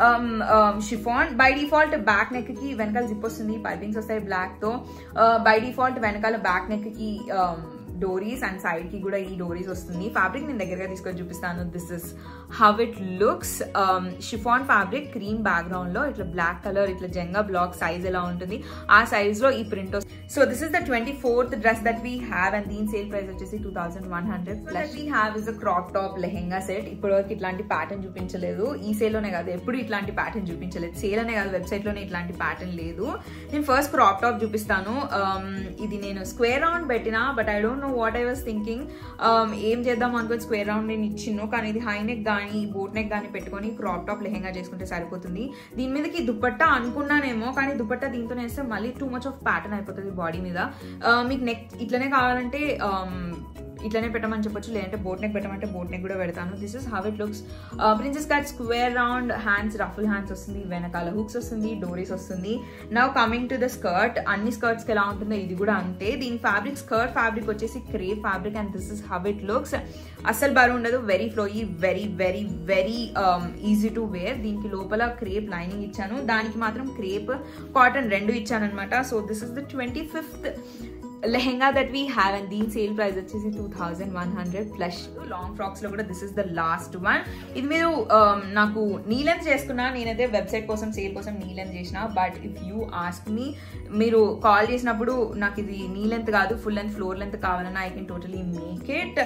chiffon by default back neck కి వెనకాల జిప్ వస్తుంది పైపింగ్స్ వస్తాయి బ్లాక్ తో బై డిఫాల్ట్ వెనకాల బ్యాక్ నెక్ కి డోరీస్ అండ్ సైడ్ కి కూడా ఈ డోరీస్ వస్తుంది ఫ్యాబ్రిక్ నేను దగ్గరగా తీసుకొని చూపిస్తాను this is how it looks chiffon fabric cream background లో ఇట్లా బ్లాక్ కలర్ ఇట్లా జంగా బ్లాక్ సైజ్ ఎలా ఉంటుంది ఆ సైజ్ లో ఈ print so this is the twenty fourth dress that we have and దీని సేల్ ప్రైస్ వచ్చేసి two thousand one hundred plus we have is a crop top lehenga set ఇప్పటి వరకు ఇట్లాంటి ప్యాటర్న్ చూపించలేదు ఈ సేల్ లోనే కాదు ఎప్పుడు ఇట్లాంటి ప్యాటర్న్ చూపించలేదు సేల్ అనే కాదు వెబ్సైట్ లోనే ఇట్లాంటి ప్యాటర్న్ లేదు నేను ఫస్ట్ క్రాప్ టాప్ చూపిస్తాను ఇది నేను స్క్వేర్ రౌండ్ పెట్టినా but I don't know what I was thinking ఏం చేద్దాం అనుకో స్క్వేర్ రౌండ్ నేను ఇచ్చిను కానీ ఇది హై నెక్ కానీ బోట్ నెక్ కానీ పెట్టుకొని క్రాప్ టాప్ లెహెంగా చేసుకుంటే సరిపోతుంది దీని మీదకి దుపట్టా అనుకున్నానేమో కానీ దుపట్టా దీంతో వేస్తే మళ్ళీ టూ మచ్ ఆఫ్ ప్యాటర్న్ అయిపోతుంది బాడీ మీద మీకు నెక్ ఇట్లనే కావాలంటే ఇట్లనే పెట్టమని చెప్పొచ్చు లేదంటే బోట్ నెక్ పెట్టమంటే బోట్ నెక్ కూడా పెడతాను this is how it looks princess cut square round hands ruffle hands వస్తుంది వెనకాల హుక్స్ వస్తుంది డోరీస్ వస్తుంది now coming to the skirt అన్ని స్కర్ట్స్కి ఎలా ఉంటుందో ఇది కూడా అంతే దీని ఫ్యాబ్రిక్ స్కర్ట్ ఫ్యాబ్రిక్ వచ్చేసి crepe fabric and this is how it looks అస్సలు బరువు ఉండదు very flowy very very very easy to wear దీనికి లోపల క్రేప్ లైనింగ్ ఇచ్చాను దానికి మాత్రం క్రేప్ కాటన్ రెండు ఇచ్చాను అనమాట so this is the twenty fifth lehenga that we have and దీని సేల్ ప్రైస్ వచ్చేసి two thousand one hundred plus long frocks లో కూడా this is the last one ఇది మీరు నాకు నీలెన్స్ చేసుకున్నా నేనైతే వెబ్సైట్ కోసం సేల్ కోసం నీలెన్స్ చేసిన but if you ask me మీరు కాల్ చేసినప్పుడు నాకు ఇది నీ లెంత్ కాదు ఫుల్ లెంత్ ఫ్లోర్ లెంత్ కావాలన్నా I can totally make it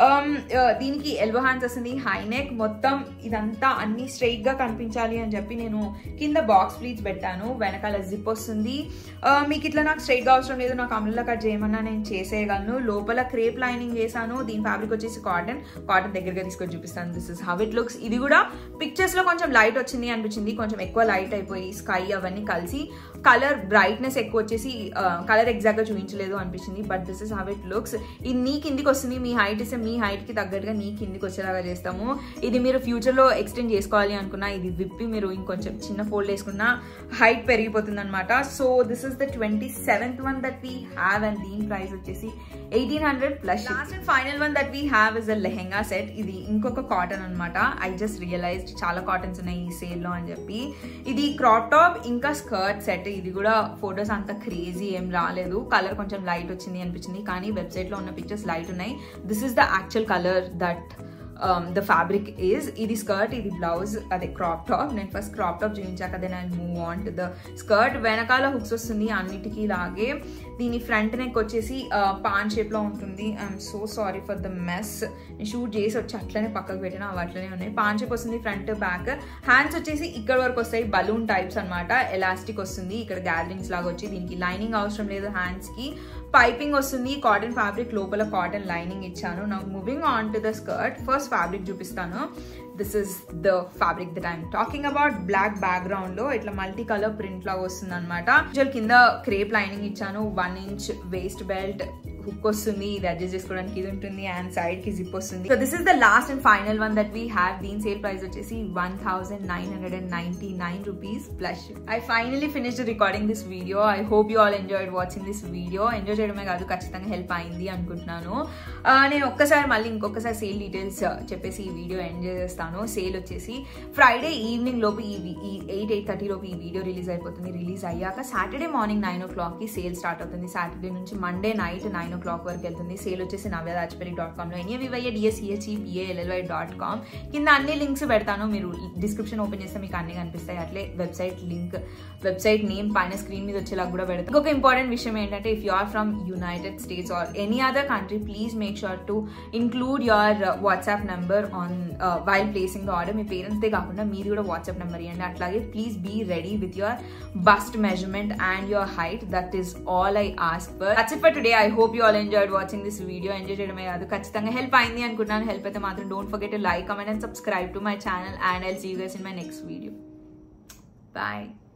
దీనికి ఎల్బో హ్యాండ్స్ వస్తుంది హై నెక్ మొత్తం ఇదంతా అన్ని స్ట్రైట్ గా కనిపించాలి అని చెప్పి నేను కింద బాక్స్ ప్లీట్స్ పెట్టాను వెనకాల జిప్ వస్తుంది మీకు ఇట్లా నాకు స్ట్రైట్ గా అవసరం లేదు నాకు అమలులో కట్ చేయమన్నా నేను చేసేయగలను లోపల క్రేప్ లైనింగ్ వేసాను దీని ఫ్యాబ్రిక్ వచ్చేసి కాటన్ కాటన్ దగ్గరగా తీసుకొని చూపిస్తాను this is how it looks ఇది కూడా పిక్చర్స్ లో కొంచెం లైట్ వచ్చింది అనిపించింది కొంచెం ఎక్కువ లైట్ అయిపోయి స్కై అవన్నీ కలిసి కలర్ బ్రైట్నెస్ ఎక్కువ వచ్చేసి కలర్ ఎగ్జాక్ట్ గా చూపించలేదు అనిపించింది but this is how it looks ఇది నీ కిందికి వస్తుంది మీ హైట్ ఇస్తే మీ హైట్ కి తగ్గట్టుగా నీ కిందికి వచ్చేలాగా చేస్తాము ఇది మీరు ఫ్యూచర్ లో ఎక్స్టెండ్ చేసుకోవాలి అనుకున్నా ఇది విప్పి మీరు ఇంకొంచెం చిన్న ఫోల్డ్ వేసుకున్నా హైట్ పెరిగిపోతుంది అనమాట so this is the twenty seventh one that we have and దీని ప్రైస్ వచ్చేసి eighteen hundred plus last and final one that we have is a lehenga set ఇది ఇంకొక కాటన్ అనమాట ఐ జస్ట్ రియలైజ్డ్ చాలా cottons ఉన్నాయి ఈ సేల్ లో అని చెప్పి ఇది క్రాప్ టాప్ ఇంకా స్కర్ట్ సెట్ ఇది కూడా ఫొటోస్ అంత క్రేజీ ఏం రాలేదు కలర్ కొంచెం లైట్ వచ్చింది అనిపించింది కానీ వెబ్సైట్ లో ఉన్న పిక్చర్స్ లైట్ ఉన్నాయి this is the actual colour that the fabric is ఇది స్కర్ట్ ఇది బ్లౌజ్ అదే క్రాప్ టాప్ నేను ఫస్ట్ క్రాప్ టాప్ చూపించాక then I move on to the skirt వెనకాల హుక్స్ వస్తుంది అన్నిటికీ లాగే దీని ఫ్రంట్ నెక్ వచ్చేసి పాన్ షేప్ లో ఉంటుంది I'm so sorry for the mess నేను షూట్ చేసి వచ్చి అట్లనే పక్కకు పెట్టిన అవి అట్లనే ఉన్నాయి పాన్ షేప్ వస్తుంది ఫ్రంట్ బ్యాక్ హ్యాండ్స్ వచ్చేసి ఇక్కడ వరకు వస్తాయి బలూన్ టైప్స్ అనమాట ఎలాస్టిక్ వస్తుంది ఇక్కడ గ్యాదరింగ్స్ లాగా వచ్చి దీనికి లైనింగ్ అవసరం లేదు హ్యాండ్స్ కి పైపింగ్ వస్తుంది కాటన్ ఫ్యాబ్రిక్ లోపల కాటన్ లైనింగ్ ఇచ్చాను నా moving on to the skirt first fabric చూపిస్తాను this is the fabric that I'm talking about black background లో ఇట్లా మల్టీ కలర్ ప్రింట్ లాగా వస్తుంది అనమాట కింద క్రేప్ లైనింగ్ ఇచ్చాను one inch waist belt hook వస్తుంది ఇది అడ్జస్ట్ చేసుకోవడానికి ఇది ఉంటుంది అండ్ సైడ్ కి జిప్ వస్తుంది so this is the last and final one that we have దీని సేల్ ప్రైస్ వచ్చేసి one thousand nine hundred and ninety nine rupees plus I finally finished recording this video I hope you all enjoyed watching this video enjoy చేయడమే కాదు ఖచ్చితంగా help అయింది అనుకుంటున్నాను నేను ఒక్కసారి మళ్ళీ ఇంకొకసారి సేల్ డీటెయిల్స్ చెప్పేసి ఈ వీడియో ఎంజాయ్ చేస్తాను సేల్ వచ్చేసి ఫ్రైడే ఈవినింగ్ లోపు ఈ ఎయిట్ ఎయిట్ థర్టీ లోపు ఈ వీడియో రిలీజ్ అయిపోతుంది రిలీజ్ అయ్యాక సాటర్డే మార్నింగ్ నైన్ ఓ క్లాక్కి సేల్ స్టార్ట్ అవుతుంది సాటర్డే నుంచి Monday night nine o o'clock వరకు వెళ్తుంది సేల్ వచ్చేసి నవ్య దాచిపల్లి డాట్ కామ్లో N A V Y A D S E H E P A L L Y dot com కింద అన్ని లింక్స్ పెడతాను మీరు డిస్క్రిప్షన్ ఓపెన్ చేస్తే మీకు అన్ని కనిపిస్తాయి అట్లే వెబ్సైట్ లింక్ వెబ్సైట్ నేమ్ పైన స్క్రీన్ మీద వచ్చేలా కూడా పెడతాను ఇంకొక ఇంపార్టెంట్ విషయం ఏంటంటే if you are from United States or any other country please make sure to include your WhatsApp number on while placing the order మీ పేరెంట్స్దే కాకుండా మీరు కూడా వాట్సాప్ నెంబర్ ఇవ్వండి అట్లాగే please be ready with your bust measurement and your height that is all I ask for that's it for today I hope you all enjoyed watching this video enjoy చేయడమే కాదు ఖచ్చితంగా help అయింది అనుకుంటున్నాను help అయితే మాత్రం don't forget to like comment and subscribe to my channel and I'll see you guys in my next video bye